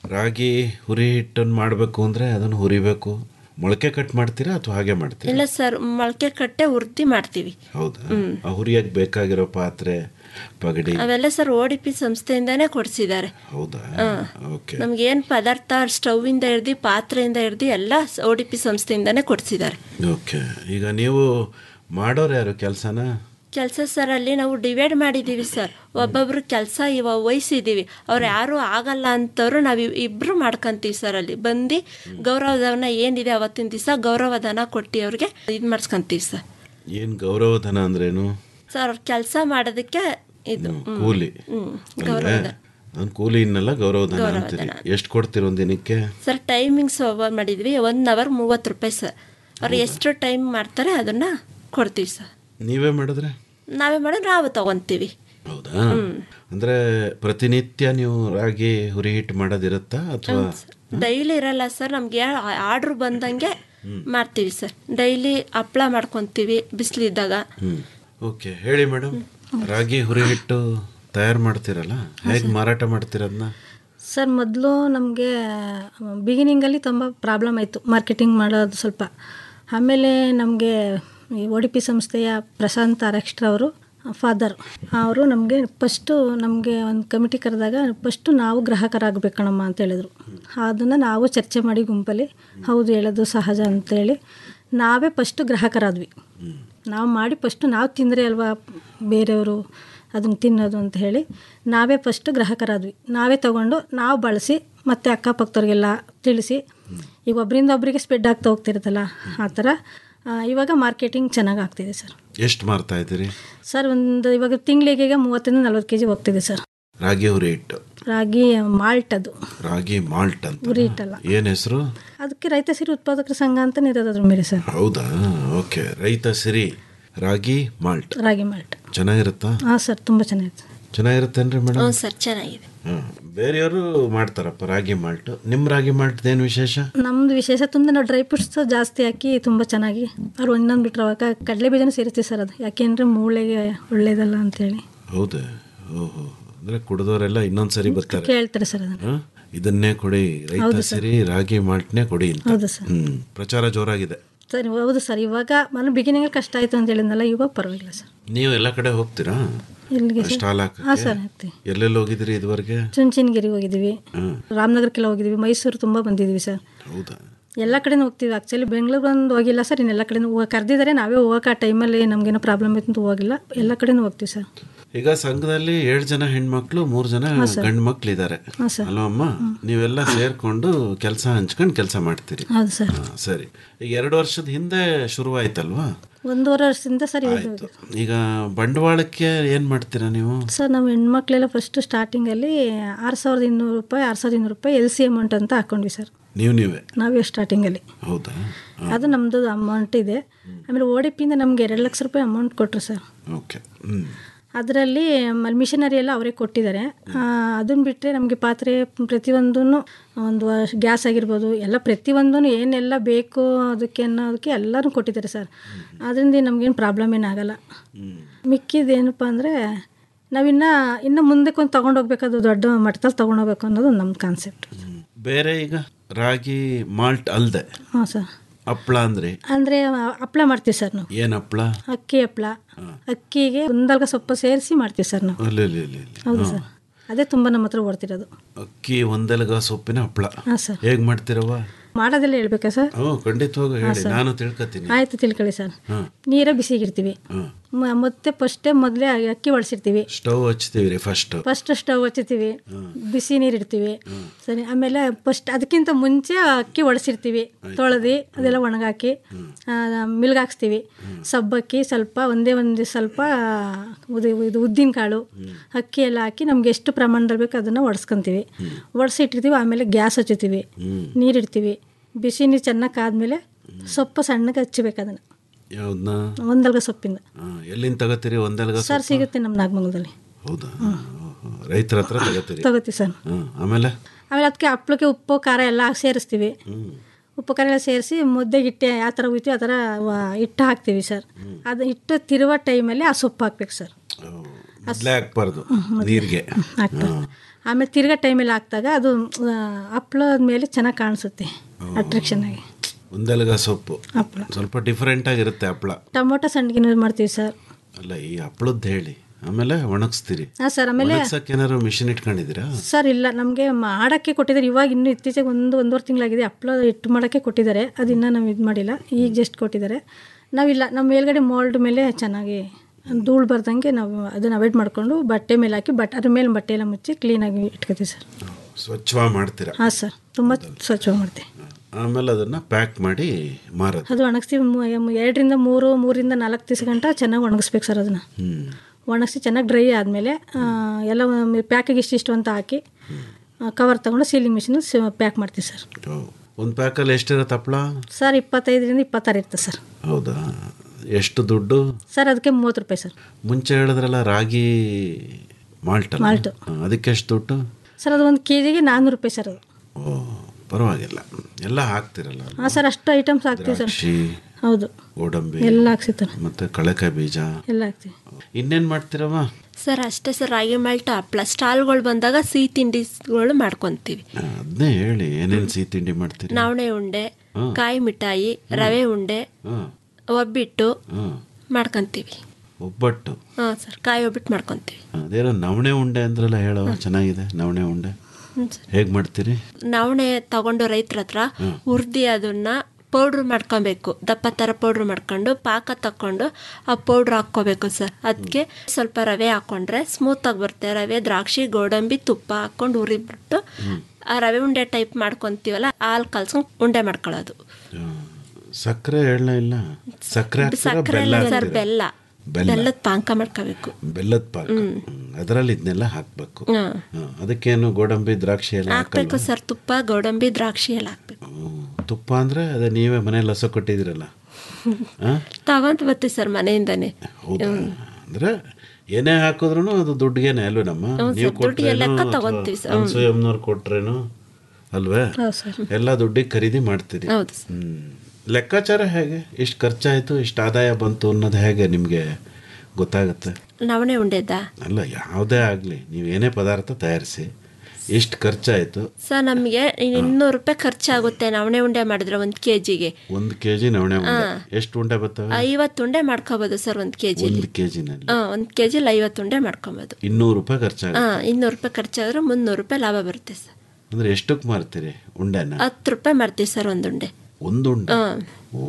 Speaker 8: ರಾಗಿ ಹುರಿ ಹಿಟ್ಟನ್ನು ಮಾಡಬೇಕು ಅಂದರೆ ಅದನ್ನು ಹುರಿಬೇಕು ಮೊಳಕೆ ಕಟ್ ಮಾಡ್ತೀರಾ ಅಥವಾ ಹಾಗೆ ಮಾಡ್ತೀರಾ
Speaker 9: ಇಲ್ಲ ಸರ್ ಮೊಳಕೆ ಕಟ್ಟೆ ಉರ್ದಿ ಮಾಡ್ತೀವಿ
Speaker 8: ಹೌದಾ ಆ ಹುರಿಯಕ್ಕೆ ಬೇಕಾಗಿರೋ ಪಾತ್ರೆ ಪಗಡಿ
Speaker 9: ಅವೆಲ್ಲ ಸರ್ ಓ ಡಿ ಪಿ ಸಂಸ್ಥೆಯಿಂದಾನೇ ಕೊಡಿಸಿದ್ದಾರೆ
Speaker 8: ಹೌದಾ ಓಕೆ
Speaker 9: ನಮ್ಗೆ ಏನು ಪದಾರ್ಥ ಸ್ಟವ್ವಿಂದ ಹಿಡ್ದು ಪಾತ್ರೆಯಿಂದ ಹಿಡ್ದು ಎಲ್ಲ ಓ ಡಿ ಪಿ ಸಂಸ್ಥೆಯಿಂದಾನೇ ಕೊಡಿಸಿದ್ದಾರೆ
Speaker 8: ಓಕೆ ಈಗ ನೀವು ಮಾಡೋರು ಯಾರು ಕೆಲಸನ
Speaker 9: ಕೆಲಸ ಸರ್ ಅಲ್ಲಿ ನಾವು ಡಿವೈಡ್ ಮಾಡಿದ್ದೀವಿ ಸರ್ ಒಬ್ಬೊಬ್ರು ಕೆಲಸ ಇವಾಗ ವಹಿಸಿದ್ದೀವಿ ಅವ್ರು ಯಾರು ಆಗಲ್ಲ ಅಂತವ್ರು ನಾವು ಇಬ್ಬರು ಮಾಡ್ಕೊಂತೀವಿ ಸರ್ ಅಲ್ಲಿ ಬಂದು ಗೌರವಧನ ಏನಿದೆ ಅವತ್ತಿನ ದಿವಸ ಗೌರವಧನ ಕೊಟ್ಟು ಅವ್ರಿಗೆ ಇದು ಮಾಡಿಸ್ಕೊಂತೀವಿ ಸರ್
Speaker 8: ಏನು ಗೌರವಧನ ಅಂದ್ರೇನು
Speaker 9: ಸರ್ ಅವ್ರು ಕೆಲಸ ಮಾಡೋದಕ್ಕೆ ಇದು ಹ್ಮ್.
Speaker 8: ಕೂಲಿ
Speaker 9: ಹ್ಮ್
Speaker 8: ಅಲ್ವೇ?
Speaker 9: ಗೌರವಧನ
Speaker 8: ಅವ್ನು ಕೂಲಿ ಇನ್ನೆಲ್ಲ ಗೌರವಧನ ಅಂತೀರಿ ಎಷ್ಟು ಕೊಡ್ತೀರಿ ಒಂದು ದಿನಕ್ಕೆ
Speaker 9: ಸರ್ ಟೈಮಿಂಗ್ಸ್ ಓವರ್ ಮಾಡಿದ್ವಿ ಒನ್ ಅವರ್ ಮೂವತ್ತು ರೂಪಾಯಿ ಸರ್ ಅವ್ರು ಎಷ್ಟು ಟೈಮ್ ಮಾಡ್ತಾರೆ ಅದನ್ನ ಕೊಡ್ತೀವಿ ಸರ್
Speaker 8: ನೀವೇ ಮಾಡಿದ್ರೆ
Speaker 9: ನಾವೇ ಮಾಡಿದ್ರೆ ನಾವು ತಗೊಂತೀವಿ
Speaker 8: ಹೌದಾ ಅಂದ್ರೆ ಪ್ರತಿನಿತ್ಯ ನೀವು ರಾಗಿ ಹುರಿ ಹಿಟ್ಟು ಮಾಡೋದಿರುತ್ತಾ ಅಥವಾ
Speaker 9: ಡೈಲಿ ಇರಲ್ಲ ಸರ್ ನಮ್ಗೆ ಆರ್ಡ್ರ್ ಬಂದಂಗೆ ಮಾಡ್ತೀವಿ ಸರ್ ಡೈಲಿ ಹಪ್ಳ ಮಾಡ್ಕೊತೀವಿ ಬಿಸಿಲಿದ್ದಾಗ
Speaker 8: ಹ್ಮ್ ಓಕೆ ಹೇಳಿ ಮೇಡಮ್ ರಾಗಿ ಹುರಿ ಹಿಟ್ಟು ತಯಾರು ಮಾಡ್ತೀರಲ್ಲ ಹೇಗೆ ಮಾರಾಟ ಮಾಡ್ತೀರ ಅದನ್ನ
Speaker 10: ಸರ್ ಮೊದಲು ನಮಗೆ ಬಿಗಿನಿಂಗಲ್ಲಿ ತುಂಬ ಪ್ರಾಬ್ಲಮ್ ಆಯಿತು ಮಾರ್ಕೆಟಿಂಗ್ ಮಾಡೋದು ಸ್ವಲ್ಪ ಆಮೇಲೆ ನಮಗೆ ಈ ಒ ಡಿ ಪಿ ಸಂಸ್ಥೆಯ ಪ್ರಶಾಂತ್ ಅರಕ್ಷರ ಅವರು ಫಾದರ್ ಅವರು ನಮಗೆ ಫಸ್ಟು ನಮಗೆ ಒಂದು ಕಮಿಟಿ ಕರೆದಾಗ ಫಸ್ಟು ನಾವು ಗ್ರಾಹಕರಾಗಬೇಕು ಕಣಮ್ಮ ಅಂತ ಹೇಳಿದ್ರು ಅದನ್ನು ನಾವು ಚರ್ಚೆ ಮಾಡಿ ಗುಂಪಲ್ಲಿ ಹೌದು ಹೇಳೋದು ಸಹಜ ಅಂತೇಳಿ ನಾವೇ ಫಸ್ಟು ಗ್ರಾಹಕರಾದ್ವಿ ನಾವು ಮಾಡಿ ಫಸ್ಟು ನಾವು ತಿಂದರೆ ಅಲ್ವಾ ಬೇರೆಯವರು ಅದನ್ನು ತಿನ್ನೋದು ಅಂತ ಹೇಳಿ ನಾವೇ ಫಸ್ಟು ಗ್ರಾಹಕರಾದ್ವಿ ನಾವೇ ತಗೊಂಡು ನಾವು ಬಳಸಿ ಮತ್ತು ಅಕ್ಕಪಕ್ಕದವ್ರಿಗೆಲ್ಲ ತಿಳಿಸಿ ಈಗ ಒಬ್ಬರಿಂದ ಒಬ್ಬರಿಗೆ ಸ್ಪ್ರೆಡ್ ಆಗ್ತಾ ಹೋಗ್ತಿರುತ್ತಲ್ಲ ಆ ಥರ ಆ, ಇವಾಗ ಮಾರ್ಕೆಟಿಂಗ್ ಚೆನ್ನಾಗಿ ಆಗ್ತಿದೆ ಸರ್
Speaker 8: ಎಷ್ಟು ಮಾರ್ತಾ ಇದ್ದೀರಿ
Speaker 10: ಸರ್ ಒಂದು ಇವಾಗ ತಿಂಗಳಿಗೆ ಮೂವತ್ತರಿಂದ ನಲ್ವತ್ತು ಕೆ ಜಿ ಹೋಗ್ತಿದೆ ಸರ್
Speaker 8: ರಾಗಿ ಹುರಿ ಹಿಟ್ಟು
Speaker 10: ರಾಗಿ ಮಾಲ್ಟ್ ಅದು
Speaker 8: ರಾಗಿ ಮಾಲ್ಟ್ ಅಂತ
Speaker 10: ಉರಿ ಹಿಟ್ಟಲ್ಲ
Speaker 8: ಏನ್ ಹೆಸರು
Speaker 10: ಅದಕ್ಕೆ ರೈತ ಸಿರಿ ಉತ್ಪಾದಕರ ಸಂಘ ಅಂತಲೇ ಇರೋದು ಅದ್ರ ಮೇಲೆ ಸರ್
Speaker 8: ಹೌದಾ ಓಕೆ ರೈತ ಸಿರಿ ರಾಗಿ ಮಾಲ್ಟ್
Speaker 10: ರಾಗಿ ಮಾಲ್ಟ್
Speaker 8: ಚೆನ್ನಾಗಿರುತ್ತಾ
Speaker 10: ಹಾಂ ಸರ್ ತುಂಬ ಚೆನ್ನಾಗಿದೆ
Speaker 8: ಚೆನ್ನಾಗಿರುತ್ತೇನ್ರಿ
Speaker 9: ಹ್ಞೂ
Speaker 8: ಮೇಡಮ್
Speaker 9: ಸರ್ ಚೆನ್ನಾಗಿದೆ
Speaker 8: ಹಾಂ ಬೇರೆಯವರು ಮಾಡ್ತಾರಪ್ಪ ರಾಗಿ ಮಾಲ್ಟ್ ನಿಮ್ಮ ರಾಗಿ ಮಾಲ್ಟ್ ಏನು ವಿಶೇಷ
Speaker 10: ನಮ್ಮದು ವಿಶೇಷ ತುಂಬ ನಾವು ಡ್ರೈ ಫ್ರೂಟ್ಸ್ ಜಾಸ್ತಿ ಹಾಕಿ ತುಂಬ ಚೆನ್ನಾಗಿ ಅವ್ರು ಇನ್ನೊಂದು ಬಿಟ್ಟರೆ ಅವಾಗ ಕಡಲೆ ಬೀಜನೂ ಸೇರಿಸ್ತೀವಿ ಸರ್ ಅದು ಯಾಕೆಂದರೆ ಮೂಳೆಗೆ ಒಳ್ಳೇದಲ್ಲ ಅಂತೇಳಿ
Speaker 8: ಹೌದಾ ಓಹೋ ಅಂದ್ರೆ ಕುಡಿದವರೆಲ್ಲ ಇನ್ನೊಂದ್ಸರಿ ಬರ್ತಾರೆ
Speaker 10: ಕೇಳ್ತಾರೆ ಸರ್ ಅದನ್ನು
Speaker 8: ಹ? ಇದನ್ನೇ ಕೊಡಿ ರೈತ ಸಿರಿ ರಾಗಿ ಮಾಲ್ಟ್ನೇ ಕೊಡಿ ಅಂತ
Speaker 10: ಹೌದು ಸರ್
Speaker 8: ಹ್ಮ್ ಪ್ರಚಾರ ಜೋರಾಗಿದೆ
Speaker 10: ಸರ್ ಹೌದು ಸರ್ ಇವಾಗ ನಾನು ಬಿಗಿನಿಂಗಲ್ಲಿ ಕಷ್ಟ ಆಯಿತು ಅಂತ ಹೇಳಿದ್ನಲ್ಲ ಇವಾಗ ಪರವಾಗಿಲ್ಲ ಸರ್
Speaker 8: ನೀವು ಎಲ್ಲ ಕಡೆ ಹೋಗ್ತೀರಾ
Speaker 10: ಇಲ್ಲಿಗೆ ಸರ್
Speaker 8: ಸ್ಟಾಲ್
Speaker 10: ಹಾಂ
Speaker 8: ಹಾಕಕ್ಕೆ
Speaker 10: ಸರ್ ಹೋಗ್ತೀವಿ
Speaker 8: ಎಲ್ಲೆಲ್ಲಿ ಹೋಗಿದ್ರಿ ಇದುವರೆಗೆ
Speaker 10: ಚುಂಚನಗಿರಿ ಹೋಗಿದ್ದೀವಿ
Speaker 8: ಹ್ಮ್
Speaker 10: ರಾಮನಗರಕ್ಕೆಲ್ಲ ಹೋಗಿದ್ದೀವಿ ಮೈಸೂರು ತುಂಬ ಬಂದಿದ್ದೀವಿ ಸರ್
Speaker 8: ಹೌದಾ
Speaker 10: ಎಲ್ಲ ಕಡೆನೂ ಹೋಗ್ತೀವಿ ಆ್ಯಕ್ಚುಲಿ ಬೆಂಗಳೂರು ಬಂದು ಹೋಗಿಲ್ಲ ಸರ್ ಇನ್ನೆಲ್ಲ ಕಡೆನೂ ಹೋಗ ಕರೆದಿದ್ದಾರೆ ನಾವೇ ಹೋಗೋಕೆ ಆ ಟೈಮಲ್ಲಿ ನಮಗೇನೋ ಪ್ರಾಬ್ಲಮ್ ಇತ್ತು ಅಂತ ಹೋಗಿಲ್ಲ ಎಲ್ಲ ಕಡೆನೂ ಹೋಗ್ತೀವಿ ಸರ್
Speaker 8: ಈಗ ಸಂಘದಲ್ಲಿ ಏಳು ಜನ ಹೆಣ್ಮಕ್ಳು ಮೂರು ಜನ ಗಂಡು ಮಕ್ಳು ಇದ್ದಾರೆ
Speaker 10: ಹಾಂ ಸರ್
Speaker 8: ಅಲ್ವಮ್ಮ ನೀವೆಲ್ಲ ಸೇರ್ಕೊಂಡು ಕೆಲಸ ಹಂಚ್ಕೊಂಡು ಕೆಲಸ ಮಾಡ್ತೀರಿ
Speaker 10: ಹೌದು ಸರ್
Speaker 8: ಹಾ, ಸರಿ ಈಗ ಎರಡು ವರ್ಷದ ಹಿಂದೆ ಶುರುವಾಯ್ತಲ್ವಾ
Speaker 10: ಒಂದೂವರೆ ವರ್ಷದಿಂದ ಸರ್ ಇದು
Speaker 8: ಆಯ್ತು ಈಗ ಬಂಡವಾಳಕ್ಕೆ ಏನ್ ಮಾಡ್ತೀರಾ ನೀವು
Speaker 10: ಸರ್ ನಾವು ಹೆಣ್ಮಕ್ಳೆಲ್ಲ ಫಸ್ಟ್ ಸ್ಟಾರ್ಟಿಂಗಲ್ಲಿ ಆರು ಸಾವಿರದ ಇನ್ನೂರು ರೂಪಾಯಿ ಆರು ಸಾವಿರದ ಇನ್ನೂರು ರೂಪಾಯಿ ಎಲ್ ಸಿ ಅಮೌಂಟ್ ಅಂತ ಹಾಕ್ಕೊಂಡ್ವಿ ಸರ್
Speaker 8: ನೀವು ನೀವೇ
Speaker 10: ನಾವೇ ಸ್ಟಾರ್ಟಿಂಗಲ್ಲಿ
Speaker 8: ಹೌದಾ
Speaker 10: ಅದು ನಮ್ಮದು ಅಮೌಂಟ್ ಇದೆ ಆಮೇಲೆ ಓ ಡಿ ಪಿಯಿಂದ ನಮ್ಗೆ ಎರಡು ಲಕ್ಷ ರೂಪಾಯಿ ಅಮೌಂಟ್ ಕೊಟ್ಟರು ಸರ್
Speaker 8: ಓಕೆ ಹ್ಮ್
Speaker 10: ಅದರಲ್ಲಿ ಮಿಷನರಿ ಎಲ್ಲ ಅವರೇ ಕೊಟ್ಟಿದ್ದಾರೆ ಅದನ್ನು ಬಿಟ್ಟರೆ ನಮಗೆ ಪಾತ್ರೆ ಪ್ರತಿಯೊಂದೂ ಒಂದು ಗ್ಯಾಸ್ ಆಗಿರ್ಬೋದು ಎಲ್ಲ ಪ್ರತಿಯೊಂದೂ ಏನೆಲ್ಲ ಬೇಕು ಅದಕ್ಕೆ ಅನ್ನೋದಕ್ಕೆ ಎಲ್ಲರೂ ಕೊಟ್ಟಿದ್ದಾರೆ ಸರ್ ಅದರಿಂದ ನಮಗೇನು ಪ್ರಾಬ್ಲಮ್ ಏನಾಗಲ್ಲ ಮಿಕ್ಕಿದೇನಪ್ಪ ಅಂದರೆ ನಾವಿನ್ನು ಇನ್ನು ಮುಂದಕ್ಕೊಂದು ತೊಗೊಂಡು ಹೋಗ್ಬೇಕು ದೊಡ್ಡ ಮಟ್ಟದಲ್ಲಿ ತೊಗೊಂಡೋಗ್ಬೇಕು ಅನ್ನೋದು ನಮ್ಮ ಕಾನ್ಸೆಪ್ಟ್
Speaker 8: ಬೇರೆ ಈಗ ರಾಗಿ ಮಾಲ್ಟ್ ಅಲ್ದೆ
Speaker 10: ಹಾಂ ಸರ್
Speaker 8: ಹಪ್ಳ ಅಂದ್ರೆ
Speaker 10: ಅಂದರೆ ಹಪ್ಳ ಮಾಡ್ತೀವಿ ಸರ್ ನಾವು
Speaker 8: ಏನ್ ಹಪ್ಳ
Speaker 10: ಅಕ್ಕಿ ಹಪ್ಳ ಅಕ್ಕಿಗೆ ಒಂದಲ್ಗ ಸೊಪ್ಪು ಸೇರಿಸಿ ಮಾಡ್ತೀವಿ ಸರ್ ನಾವು
Speaker 8: ಅಲ್ಲಿ ಅಲ್ಲಿ ಅಲ್ಲಿ ಅಲ್ಲಿ.
Speaker 10: ಹೌದು ಸರ್ ಅದೇ ತುಂಬ ನಮ್ಮ ಹತ್ರ ಓಡ್ತಿರೋದು
Speaker 8: ಅಕ್ಕಿ ಒಂದೆಲಗ ಸೊಪ್ಪಿನ ಹಪ್ಳ
Speaker 10: ಹಾಂ ಸರ್
Speaker 8: ಹೇಗ್ ಮಾಡ್ತೀರವ್ವ
Speaker 10: ಮಾಡೋದೆಲ್ಲ ಹೇಳ್ಬೇಕಾ ಸರ್
Speaker 8: ಹ್ಞೂ ಖಂಡಿತವಾಗ ಹೇಳಿ ನಾನು ತಿಳ್ಕೊತೀನಿ
Speaker 10: ಆಯ್ತು ತಿಳ್ಕೊಳ್ಳಿ ಸರ್
Speaker 8: ಹಾಂ
Speaker 10: ನೀರ ಬಿಸಿಗಿರ್ತೀವಿ
Speaker 8: ಹಾಂ
Speaker 10: ಮ- ಮತ್ತೆ ಫಸ್ಟೇ ಮೊದಲೇ ಅಕ್ಕಿ ಒಳಸಿರ್ತೀವಿ
Speaker 8: ಸ್ಟವ್ ಹಚ್ತೀವಿ ರೀ ಫಸ್ಟ್
Speaker 10: ಫಸ್ಟ್ ಸ್ಟವ್ ಹಚ್ಚುತ್ತೀವಿ ಬಿಸಿ ನೀರು ಇಡ್ತೀವಿ ಸರಿ ಆಮೇಲೆ ಫಸ್ಟ್ ಅದಕ್ಕಿಂತ ಮುಂಚೆ ಅಕ್ಕಿ ಒಳಸಿರ್ತೀವಿ ತೊಳೆದು ಅದೆಲ್ಲ ಒಣಗಾಕಿ ಮಿಲ್ಗಾಕ್ಸ್ತೀವಿ ಸಬ್ಬಕ್ಕಿ ಸ್ವಲ್ಪ ಒಂದೇ ಒಂದು ಸ್ವಲ್ಪ ಉದಿ ಇದು ಉದ್ದಿನ ಕಾಳು ಅಕ್ಕಿ ಎಲ್ಲ ಹಾಕಿ ನಮ್ಗೆ ಎಷ್ಟು ಪ್ರಮಾಣದಲ್ಲಿ ಬೇಕು ಅದನ್ನು ಒಡ್ಸ್ಕೊಂತೀವಿ ಒಡ್ಸಿಟ್ಟಿರ್ತೀವಿ ಆಮೇಲೆ ಗ್ಯಾಸ್ ಹಚ್ಚುತ್ತೀವಿ ನೀರು ಇಡ್ತೀವಿ ಬಿಸಿ ನೀರು ಚೆನ್ನಾಗಿ ಕಾದ್ಮೇಲೆ ಸೊಪ್ಪು ಸಣ್ಣಗೆ ಹಚ್ಚಬೇಕು ಅದನ್ನು
Speaker 8: ಯಾವ್ದನ್ನ
Speaker 10: ಒಂದಲ್ಗ ಸೊಪ್ಪಿಂದ
Speaker 8: ಎಲ್ಲಿಂದ ತಗೋತೀರಿ ಒಂದೆಲಗ
Speaker 10: ಸರ್ ಸಿಗುತ್ತೆ ನಮ್ಮ ನಾಗಮಂಗಲದಲ್ಲಿ
Speaker 8: ಹೌದಾ ರೈತರ ಹತ್ರ ತಗೋತೀರಿ
Speaker 10: ತಗೋತೀವಿ ಸರ್
Speaker 8: ಹ್ಮ್ ಆಮೇಲೆ
Speaker 10: ಆಮೇಲೆ ಅದಕ್ಕೆ ಹಪ್ಳಕ್ಕೆ ಉಪ್ಪು ಖಾರ ಎಲ್ಲ ಸೇರಿಸ್ತೀವಿ ಉಪ್ಪು ಖಾರ ಎಲ್ಲ ಸೇರಿಸಿ ಮುದ್ದೆಗೆ ಹಿಟ್ಟೆ ಯಾವ ಥರ ಹೋಯ್ತೀವಿ ಆ ಥರ ವ- ಹಿಟ್ಟು ಹಾಕ್ತೀವಿ ಸರ್ ಅದು ಹಿಟ್ಟು ತಿರುವ ಟೈಮಲ್ಲಿ ಆ ಸೊಪ್ಪು ಹಾಕ್ಬೇಕು ಸರ್
Speaker 8: ಮೊದಲೇ ಹಾಕ್ಬಾರ್ದು ನೀರಿಗೆ
Speaker 10: ಹಾಕ್ಬೇಕು ಆಮೇಲೆ ತಿರ್ಗಾ ಟೈಮಲ್ಲಿ ಹಾಕಿದಾಗ ಅದು ಆ, ಹಪ್ಳದ ಮೇಲೆ ಚೆನ್ನಾಗಿ ಕಾಣಿಸುತ್ತೆ ಅಟ್ರಾಕ್ಷನ್ ಆಗಿ
Speaker 8: ಒಂದೆಲಗ ಸೊಪ್ಪು
Speaker 10: ಹಪ್ಪಳ
Speaker 8: ಸ್ವಲ್ಪ ಡಿಫ್ರೆಂಟ್ ಆಗಿರುತ್ತೆ ಹಪ್ಪಳ
Speaker 10: ಟೊಮೊಟೊ ಸಂಡಿಗೆ ಮಾಡ್ತೀವಿ ಸರ್
Speaker 8: ಅಲ್ಲ ಈ ಹಪ್ಪಳದ್ದು ಹೇಳಿ ಆಮೇಲೆ ಒಣಗಿಸ್ತೀರಿ
Speaker 10: ಹಾಂ ಸರ್ ಆಮೇಲೆ
Speaker 8: ಒಣಗ್ಸಕ್ಕೆ ಏನಾದ್ರು ಮಿಷಿನ್ ಇಟ್ಕೊಂಡಿದ್ದೀರಾ
Speaker 10: ಸರ್ ಇಲ್ಲ ನಮಗೆ ಮಾಡೋಕ್ಕೆ ಕೊಟ್ಟಿದ್ದಾರೆ ಇವಾಗ ಇನ್ನೂ ಇತ್ತೀಚೆಗೆ ಒಂದು ಒಂದೂವರೆ ತಿಂಗಳಾಗಿದೆ ಹಪ್ಪಳ ಹಿಟ್ಟು ಮಾಡೋಕ್ಕೆ ಕೊಟ್ಟಿದ್ದಾರೆ ಅದನ್ನು ನಾವು ಇದು ಮಾಡಿಲ್ಲ ಈಗ ಜಸ್ಟ್ ಕೊಟ್ಟಿದ್ದಾರೆ ನಾವಿಲ್ಲ ನಮ್ಮ ಮೇಲ್ಗಡೆ ಮೋಲ್ಡ್ ಮೇಲೆ ಚೆನ್ನಾಗಿ ಧೂಳು ಬರ್ದಂಗೆ ನಾವು ಅದನ್ನು ಅವಾಯ್ಡ್ ಮಾಡಿಕೊಂಡು ಬಟ್ಟೆ ಮೇಲೆ ಹಾಕಿ ಬಟ್ ಅದ್ರ ಮೇಲೆ ಬಟ್ಟೆ ಎಲ್ಲ ಮುಚ್ಚಿ ಕ್ಲೀನಾಗಿ ಇಟ್ಕೋತೀವಿ ಸರ್
Speaker 8: ಸ್ವಚ್ಛವಾಗಿ ಮಾಡ್ತೀರಾ
Speaker 10: ಹಾಂ ಸರ್ ತುಂಬ ಸ್ವಚ್ಛವಾಗಿ ಮಾಡ್ತೀವಿ
Speaker 8: ಆಮೇಲೆ ಅದನ್ನ ಪ್ಯಾಕ್ ಮಾಡಿ ಮಾರೋದು
Speaker 10: ಅದು ಒಣಗಿಸ್ತೀವಿ ಮೂ- ಮೂ- ಎರಡರಿಂದ ಮೂರು ಮೂರಿಂದ ನಾಲ್ಕು ದಿವಸ ಗಂಟ ಚೆನ್ನಾಗಿ ಒಣಗಿಸ್ಬೇಕು ಸರ್ ಅದನ್ನು
Speaker 8: ಹ್ಮ್
Speaker 10: ಒಣಗಿಸಿ ಚೆನ್ನಾಗಿ ಡ್ರೈ ಆದಮೇಲೆ ಎಲ್ಲ ಪ್ಯಾಕಿಗೆ ಇಷ್ಟಿಷ್ಟು ಅಂತ ಹಾಕಿ ಕವರ್ ತೊಗೊಂಡು ಸೀಲಿಂಗ್ ಮಿಷಿನ್ ಪ್ಯಾಕ್ ಮಾಡ್ತೀವಿ ಸರ್
Speaker 8: ಒಂದು ಪ್ಯಾಕಲ್ಲಿ ಎಷ್ಟಿರುತ್ತೆ ಹಪ್ಪಳ
Speaker 10: ಸರ್ ಇಪ್ಪತ್ತೈದರಿಂದ ಇಪ್ಪತ್ತಾರು ಇರ್ತದೆ ಸರ್
Speaker 8: ಹೌದಾ ಎಷ್ಟು ದುಡ್ಡು
Speaker 10: ಸರ್ ಅದಕ್ಕೆ ಮೂವತ್ತು ರೂಪಾಯಿ ಸರ್
Speaker 8: ಮುಂಚೆ ಹೇಳಿದ್ರಲ್ಲ ರಾಗಿ ಮಾಲ್ಟ್ ಅಲ್ಲ?
Speaker 10: ಮಾಲ್ಟು.
Speaker 8: ಹಾ, ಅದಕ್ಕೆ ಎಷ್ಟು ದುಡ್ಡು
Speaker 10: ಸರ್ ಅದು ಒಂದು ಕೆ ಜಿಗೆ ನಾನ್ನೂರು ರೂಪಾಯಿ ಸರ್ ಅದು
Speaker 8: ಓ ಪರವಾಗಿಲ್ಲ ಎಲ್ಲ ಹಾಕ್ತಿರಲ್ಲ
Speaker 10: ಹಾಂ ಸರ್ ಅಷ್ಟು ಐಟಮ್ಸ್ ಹಾಕ್ತೀವಿ ಸರ್
Speaker 8: ದ್ರಾಕ್ಷಿ
Speaker 10: ಹೌದು
Speaker 8: ಗೋಡಂಬಿ
Speaker 10: ಎಲ್ಲ ಹಾಕ್ಸಿರ್ತಾರೆ
Speaker 8: ಮತ್ತೆ ಕಳೆಕಾಯಿ ಬೀಜ
Speaker 10: ಎಲ್ಲ ಹಾಕ್ತೀವಿ
Speaker 8: ಇನ್ನೇನು ಮಾಡ್ತೀರಮ್ಮ
Speaker 9: ಸರ್ ಅಷ್ಟೇ ಸರ್ ರಾಗಿ ಮಾಲ್ಟ್ ಹಪ್ಳ ಸ್ಟಾಲ್ಗಳು ಬಂದಾಗ ಸಿಹಿ ತಿಂಡಿಗಳು ಮಾಡ್ಕೊತೀವಿ
Speaker 8: ಅದನ್ನೇ ಹೇಳಿ ಏನೇನು ಸಿಹಿ ತಿಂಡಿ ಮಾಡ್ತೀರಿ
Speaker 9: ನವಣೆ ಉಂಡೆ
Speaker 8: ಹಾ.
Speaker 9: ಕಾಯಿ ಮಿಠಾಯಿ ರವೆ ಉಂಡೆ
Speaker 8: ಹಾಂ
Speaker 9: ಒಬ್ಬಿಟ್ಟು
Speaker 8: ಹಾಂ
Speaker 9: ಮಾಡ್ಕೊತೀವಿ
Speaker 8: ಒಬ್ಬಟ್ಟು
Speaker 9: ಹಾಂ ಸರ್ ಕಾಯಿ ಒಬ್ಬಿಟ್ಟು ಮಾಡ್ಕೊತೀವಿ
Speaker 8: ಅದೇನೋ ನವಣೆ ಉಂಡೆ ಅಂದ್ರಲ್ಲ ಹೇಳೋ ಚೆನ್ನಾಗಿದೆ ನವಣೆ ಉಂಡೆ
Speaker 9: ಹ್ಞೂ ಸರ್
Speaker 8: ಹೇಗೆ ಮಾಡ್ತೀರಿ
Speaker 9: ನವಣೆ ತಗೊಂಡು ರೈತರ ಹತ್ರ ಹುರ್ದಿ ಅದನ್ನ ಪೌಡ್ರ್ ಮಾಡ್ಕೊಬೇಕು ದಪ್ಪ ಥರ ಪೌಡ್ರ್ ಮಾಡ್ಕೊಂಡು ಪಾಕ ತಕೊಂಡು ಆ ಪೌಡ್ರ್ ಹಾಕ್ಕೋಬೇಕು ಸರ್ ಅದಕ್ಕೆ ಸ್ವಲ್ಪ ರವೆ ಹಾಕ್ಕೊಂಡ್ರೆ ಸ್ಮೂತಾಗಿ ಬರುತ್ತೆ ರವೆ ದ್ರಾಕ್ಷಿ ಗೋಡಂಬಿ ತುಪ್ಪ ಹಾಕ್ಕೊಂಡು ಹುರಿದ್ಬಿಟ್ಟು ಆ ರವೆ ಉಂಡೆ ಟೈಪ್ ಮಾಡ್ಕೊತೀವಲ್ಲ ಹಾಲು ಕಲ್ಸ್ಕೊಂಡು ಉಂಡೆ ಮಾಡ್ಕೊಳ್ಳೋದು
Speaker 8: ಸಕ್ಕರೆ ಹೇಳಲೇ ಇಲ್ಲ ಸಕ್ಕರೆ ಹಾಕ್ತೀರಾ
Speaker 9: ಸಕ್ಕರೆ
Speaker 8: ಬೆಲ್ಲ
Speaker 9: ಎಲ್ಲ ಸರ್
Speaker 8: ಹಾಕ್ತೀರಾ?
Speaker 9: ಬೆಲ್ಲ
Speaker 8: ಬೆಲ್ಲ
Speaker 9: ಬೆಲ್ಲದ ಪಾಕ ಮಾಡ್ಕೋಬೇಕು
Speaker 8: ಬೆಲ್ಲದ ಪಾಕ ಅದರಲ್ಲಿ ಇದನ್ನೆಲ್ಲ ಹಾಕಬೇಕು
Speaker 9: ಹಾಂ
Speaker 8: ಅದಕ್ಕೇನು ಗೋಡಂಬಿ ದ್ರಾಕ್ಷಿ ಎಲ್ಲ
Speaker 9: ಹಾಕ್ಬೇಕು
Speaker 8: ಹಾಕಲ್ಲ
Speaker 9: ಸರ್ ತುಪ್ಪ ಗೋಡಂಬಿ ದ್ರಾಕ್ಷಿ ಎಲ್ಲ ಹಾಕ್ಬೇಕು
Speaker 8: ಹ್ಮ್. ತುಪ್ಪ ಅಂದ್ರೆ ಅದೇ ನೀವೇ ಮನೇಲಿ ಹಸ ಕೊಟ್ಟಿದ್ದೀರಲ್ಲ ಆ?
Speaker 9: ತಗೊಂತ ಬರ್ತೀವಿ ಸರ್ ಮನೆಯಿಂದಾನೆ
Speaker 8: ಹೌದಾ ಅಂದ್ರೆ ಏನೇ ಹಾಕಿದ್ರು ಅದು ದುಡ್ಡಿಗೆನೆ ಅಲ್ವೇ ನಮ್ಮ ನೀವು
Speaker 9: ದುಡ್ಡಿಗೆ ಲೆಕ್ಕ
Speaker 8: ಕೊಟ್ರೇನು
Speaker 9: ತಗೊಂತೀವಿ ಸರ್.
Speaker 8: ಅನ್ಸೂಯಮ್ನವ್ರು ಕೊಟ್ರೇನು ಅಲ್ವೇ
Speaker 10: ಹೌದು ಸರ್
Speaker 8: ಎಲ್ಲ ದುಡ್ಡಿಗೆ ಖರೀದಿ ಮಾಡ್ತೀರಿ
Speaker 9: ಹೌದು ಸರ್
Speaker 8: ಹ್ಮ್ ಲೆಕ್ಕಾಚಾರ ಹೇಗೆ ಇಷ್ಟು ಖರ್ಚಾಯಿತು ಇಷ್ಟು ಆದಾಯ ಬಂತು ಅನ್ನೋದು ಹೇಗೆ ನಿಮಗೆ ಗೊತ್ತಾಗುತ್ತೆ
Speaker 9: ನವಣೆ ಉಂಡೆದಾ
Speaker 8: ಅಲ್ಲ ಯಾವುದೇ ಆಗಲಿ ನೀವು ಏನೇ ಪದಾರ್ಥ ತಯಾರಿಸಿ ಇಷ್ಟು ಖರ್ಚಾಯಿತು
Speaker 9: ಸರ್ ನಮಗೆ ಇನ್ನೂರು ರೂಪಾಯಿ ಖರ್ಚಾಗುತ್ತೆ ನವಣೆ ಉಂಡೆ ಮಾಡಿದ್ರೆ ಒಂದು ಕೆ ಜಿಗೆ
Speaker 8: ಒಂದು ಕೆ ಜಿ ನವಣೆ ಉಂಡೆ ಎಷ್ಟು ಉಂಡೆ ಬರ್ತವೆ
Speaker 9: ಐವತ್ತು ಉಂಡೆ ಮಾಡ್ಕೋಬೋದು ಸರ್ ಒಂದು ಕೆ ಜಿಲಿ
Speaker 8: ಒಂದು ಕೆ ಜಿನಲ್ಲಿ
Speaker 9: ಹಾಂ ಒಂದು ಕೆ ಜಿಲಿ ಐವತ್ತು ಉಂಡೆ ಮಾಡ್ಕೊಬೋದು
Speaker 8: ಇನ್ನೂರು ರೂಪಾಯಿ ಖರ್ಚಾಗುತ್ತೆ
Speaker 9: ಹಾಂ ಇನ್ನೂರು ರೂಪಾಯಿ ಖರ್ಚಾದ್ರೆ ಮುನ್ನೂರು ರೂಪಾಯಿ ಲಾಭ ಬರುತ್ತೆ ಸರ್
Speaker 8: ಅಂದ್ರೆ ಎಷ್ಟಕ್ಕೆ ಮಾರ್ತೀರಿ ಉಂಡೆನ
Speaker 9: ಹತ್ತು ರೂಪಾಯಿ ಮಾಡ್ತೀವಿ ಸರ್ ಒಂದು ಉಂಡೆ
Speaker 8: ಒಂದು ಉಂಡೆ
Speaker 9: ಹಾಂ
Speaker 8: ಓ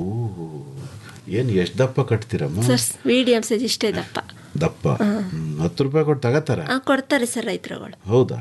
Speaker 8: ಏನು ಎಷ್ಟು ದಪ್ಪ ಕಟ್ತೀರಮ್ಮ
Speaker 9: ಸರ್ ಮೀಡಿಯಮ್ ಸೈಜ್ ಇಷ್ಟೇ ದಪ್ಪ
Speaker 8: ದಪ್ಪ ಹ್ಮ್. ಹತ್ತು ರೂಪಾಯಿ ಕೊಟ್ಟು ತಗೋತಾರ
Speaker 9: ಹಾಂ ಕೊಡ್ತಾರೆ ಸರ್ ರೈತರುಗಳು
Speaker 8: ಹೌದಾ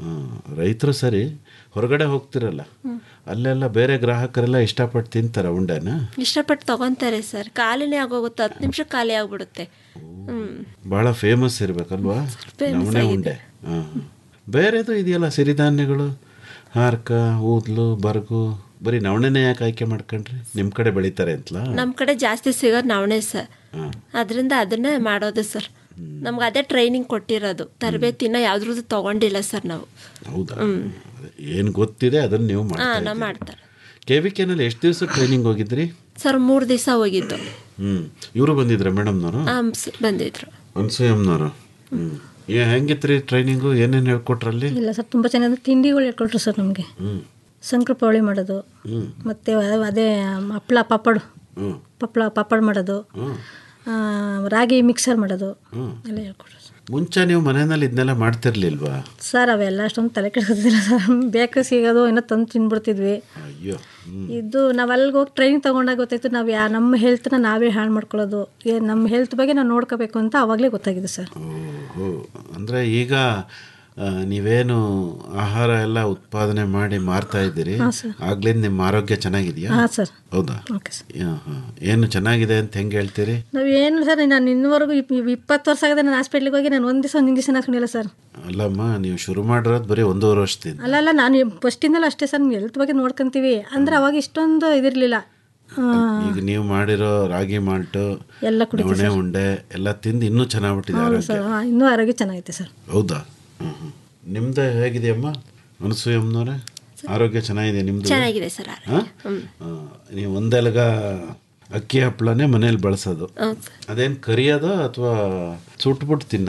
Speaker 8: ರೈತರು ಸರಿ ಹೊರಗಡೆ ಹೋಗ್ತಿರಲ್ಲ ಅಲ್ಲೆಲ್ಲ ಬೇರೆ ಗ್ರಾಹಕರೆಲ್ಲ ಇಷ್ಟಪಟ್ಟು ತಿಂತಾರ ಉಂಡೆನ
Speaker 9: ಇಷ್ಟಪಟ್ಟು ತಗೊಂತಾರೆ ಸರ್ ಖಾಲಿನೇ ಆಗೋಗುತ್ತೆ ಹತ್ತು ನಿಮಿಷ ಖಾಲಿ ಆಗ್ಬಿಡುತ್ತೆ ಹ್ಞೂ
Speaker 8: ಬಹಳ ಫೇಮಸ್ ಇರ್ಬೇಕಲ್ವಾ ನವಣೆ ಉಂಡೆ ಹಾಂ ಬೇರೆದು ಇದೆಯಲ್ಲ ಸಿರಿಧಾನ್ಯಗಳು ಹಾರ್ಕ ಊದ್ಲು ಬರ್ಗು ಬರೀ ನವಣೆನೇ ಯಾಕೆ ಆಯ್ಕೆ ಮಾಡ್ಕೊಂಡ್ರಿ ನಿಮ್ಮ ಕಡೆ ಬೆಳಿತಾರೆ ಅಂತಲಾ
Speaker 9: ನಮ್ಮ ಕಡೆ ಜಾಸ್ತಿ ಸಿಗೋದು ನವಣೆ ಸರ್
Speaker 8: ಹಾಂ
Speaker 9: ಅದರಿಂದ ಅದನ್ನೇ ಮಾಡೋದು ಸರ್ ನಮ್ಗೆ ಅದೇ ಟ್ರೈನಿಂಗ್ ಕೊಟ್ಟಿರೋದು ತರಬೇತಿನ ಯಾವ್ದ್ರದ್ದು ತಗೊಂಡಿಲ್ಲ ಸರ್ ನಾವು
Speaker 8: ಹೌದಾ ಏನು ಗೊತ್ತಿದೆ ಅದನ್ನ ನೀವು
Speaker 9: ಹಾಂ
Speaker 8: ಮಾಡ್ತಾ
Speaker 9: ನಾವು ಮಾಡ್ತಾರೆ
Speaker 8: ಕೆ ವಿ ಕೆನಲ್ಲಿ ಎಷ್ಟು ದಿವಸ ಟ್ರೈನಿಂಗ್ ಹೋಗಿದ್ರಿ
Speaker 9: ಸರ್ ಮೂರು ದಿವಸ ಹೋಗಿದ್ದು
Speaker 8: ಹ್ಞೂ ಇವರು ಬಂದಿದ್ರ ಮೇಡಮ್ನವರು
Speaker 9: ಹಾಂ ಸ್- ಬಂದಿದ್ರು
Speaker 8: ಅನ್ಸೂಯಮ್ನವರು ಹ್ಞೂ ಏ ಹೆಂಗಿತ್ರಿ ಟ್ರೈನಿಂಗು ಏನೇನು ಹೇಳ್ಕೊಟ್ರಲ್ಲಿ
Speaker 10: ಇಲ್ಲ ಸರ್ ತುಂಬ ಚೆನ್ನಾಗಿ ತಿಂಡಿಗಳು ಹೇಳ್ಕೊಟ್ರು ಸರ್ ನಮಗೆ
Speaker 8: ಹ್ಞೂ
Speaker 10: ಶಂಕರ ಪೌಳಿ ಮಾಡೋದು
Speaker 8: ಹ್ಞೂ
Speaker 10: ಮತ್ತು ಅದೇ ಹಪ್ಳ ಪಾಪಡ್
Speaker 8: ಹ್ಞೂ
Speaker 10: ಪಪ್ಪಳ ಪಾಪಡ್ ಮಾಡೋದು
Speaker 8: ಹ್ಞೂ
Speaker 10: ಆ, ರಾಗಿ ಮಿಕ್ಸರ್ ಮಾಡೋದು
Speaker 8: ಹ್ಞೂ
Speaker 10: ಎಲ್ಲ ಹೇಳ್ಕೊಟ್ರು ಸರ್.
Speaker 8: ಮುಂಚೆ ನೀವು ಮನೆಯಲ್ಲಿ ಇದನ್ನೆಲ್ಲ ಮಾಡ್ತಿರ್ಲಿಲ್ವಾ
Speaker 10: ಸರ್ ಅವೆಲ್ಲ ಅಷ್ಟೊಂದು ತಲೆ ಕೆಡಿಸೋದಿಲ್ಲ ಸರ್ ಬೇಕು ಸಿಗೋದು ಏನೋ ತಂದು ತಿಂದ್ಬಿಡ್ತಿದ್ವಿ
Speaker 8: ಅಯ್ಯೋ ಹ್ಞೂ
Speaker 10: ಇದು ನಾವು ಅಲ್ಲಿಗೆ ಹೋಗಿ ಟ್ರೈನಿಂಗ್ ತೊಗೊಂಡಾಗ ಗೊತ್ತಾಯ್ತು ನಾವು ಯಾ ನಮ್ಮ ಹೆಲ್ತ್ನ ನಾವೇ ಹಾಳು ಮಾಡ್ಕೊಳ್ಳೋದು ಏ ನಮ್ಮ ಹೆಲ್ತ್ ಬಗ್ಗೆ ನಾವು ನೋಡ್ಕೋಬೇಕು ಅಂತ ಅವಾಗಲೇ ಗೊತ್ತಾಗಿದೆ ಸರ್
Speaker 8: ಓಹೋ ಅಂದರೆ ಈಗ ಆ, ನೀವೇನು ಆಹಾರ ಎಲ್ಲ ಉತ್ಪಾದನೆ ಮಾಡಿ ಮಾರ್ತಾ ಇದ್ದೀರಿ ಆಗ್ಲಿಂದ ನಿಮ್ಮ ಆರೋಗ್ಯ ಚೆನ್ನಾಗಿದೆಯಾ
Speaker 10: ಹಾಂ ಸರ್
Speaker 8: ಹೌದಾ
Speaker 10: ಓಕೆ ಸರ್
Speaker 8: ಯಾ, ಹಾ. ಏನು ಚೆನ್ನಾಗಿದೆ ಅಂತ ಹೆಂಗೆ ಹೇಳ್ತೀರಿ
Speaker 10: ನಾವು ಏನು ಸರ್ ನಾನು ಇನ್ನುವರೆಗೂ ಇಪ್- ಇಪ್- ಇಪ್ಪತ್ತು ವರ್ಷ ಆಗಿದೆ ನಾನು ಹಾಸ್ಪಿಟ್ಲಿಗೆ ಹೋಗಿ ನಾನು ಒಂದು ದಿವಸ ಒಂದು ಇಂಜೆಕ್ಷನ್ ಹಾಕೊಂಡಿಲ್ಲ ಸರ್
Speaker 8: ಅಲ್ಲಮ್ಮ ನೀವು ಶುರು ಮಾಡಿರೋದು ಬರೀ ಒಂದೂವರೆ ವರ್ಷದಿಂದ
Speaker 10: ಅಲ್ಲ ಅಲ್ಲ ನಾನು ಫಸ್ಟಿಂದಲೂ ಅಷ್ಟೇ ಸರ್ ಹೆಲ್ತ್ ಬಗ್ಗೆ ನೋಡ್ಕೊಂತೀವಿ ಅಂದ್ರೆ ಅವಾಗ ಇಷ್ಟೊಂದು ಇದಿರಲಿಲ್ಲ
Speaker 8: ಈಗ ನೀವು ಮಾಡಿರೋ ರಾಗಿ ಮಾಲ್ಟು
Speaker 10: ಎಲ್ಲ ಕುಡಿತೀವಿ
Speaker 8: ನವಣೆ ಉಂಡೆ ಎಲ್ಲ ತಿಂದು ಇನ್ನೂ ಚೆನ್ನಾಗ್ಬಿಟ್ಟಿದೆ
Speaker 10: ಹೌದು
Speaker 8: ಆರೋಗ್ಯ
Speaker 10: ಸರ್ ಹಾಂ, ಇನ್ನೂ ಆರೋಗ್ಯ ಚೆನ್ನಾಗೈತೆ ಸರ್
Speaker 8: ಹೌದಾ ಹ್ಮ್ ಹ್ಮ್. ನಿಮ್ದು ಹೇಗಿದೆಯಮ್ಮ ಅನಸೂಯಮ್ಮನವ್ರೆ ಆರೋಗ್ಯ ಚೆನ್ನಾಗಿದೆ ನಿಮ್ದು
Speaker 9: ಚೆನ್ನಾಗಿದೆ ಸರ್
Speaker 8: ಹಾ? ಆ, ನೀವು ಒಂದೆಲಗ ಅಕ್ಕಿ ಹಪ್ಪಳನೇ ಮನೇಲಿ ಬಳಸೋದು
Speaker 9: ಹೌದು ಸರ್
Speaker 8: ಅದೇನು ಕರಿಯೋದ ಅಥವಾ ಸುಟ್ಬಿಟ್ಟು ತಿನ್ನೋದ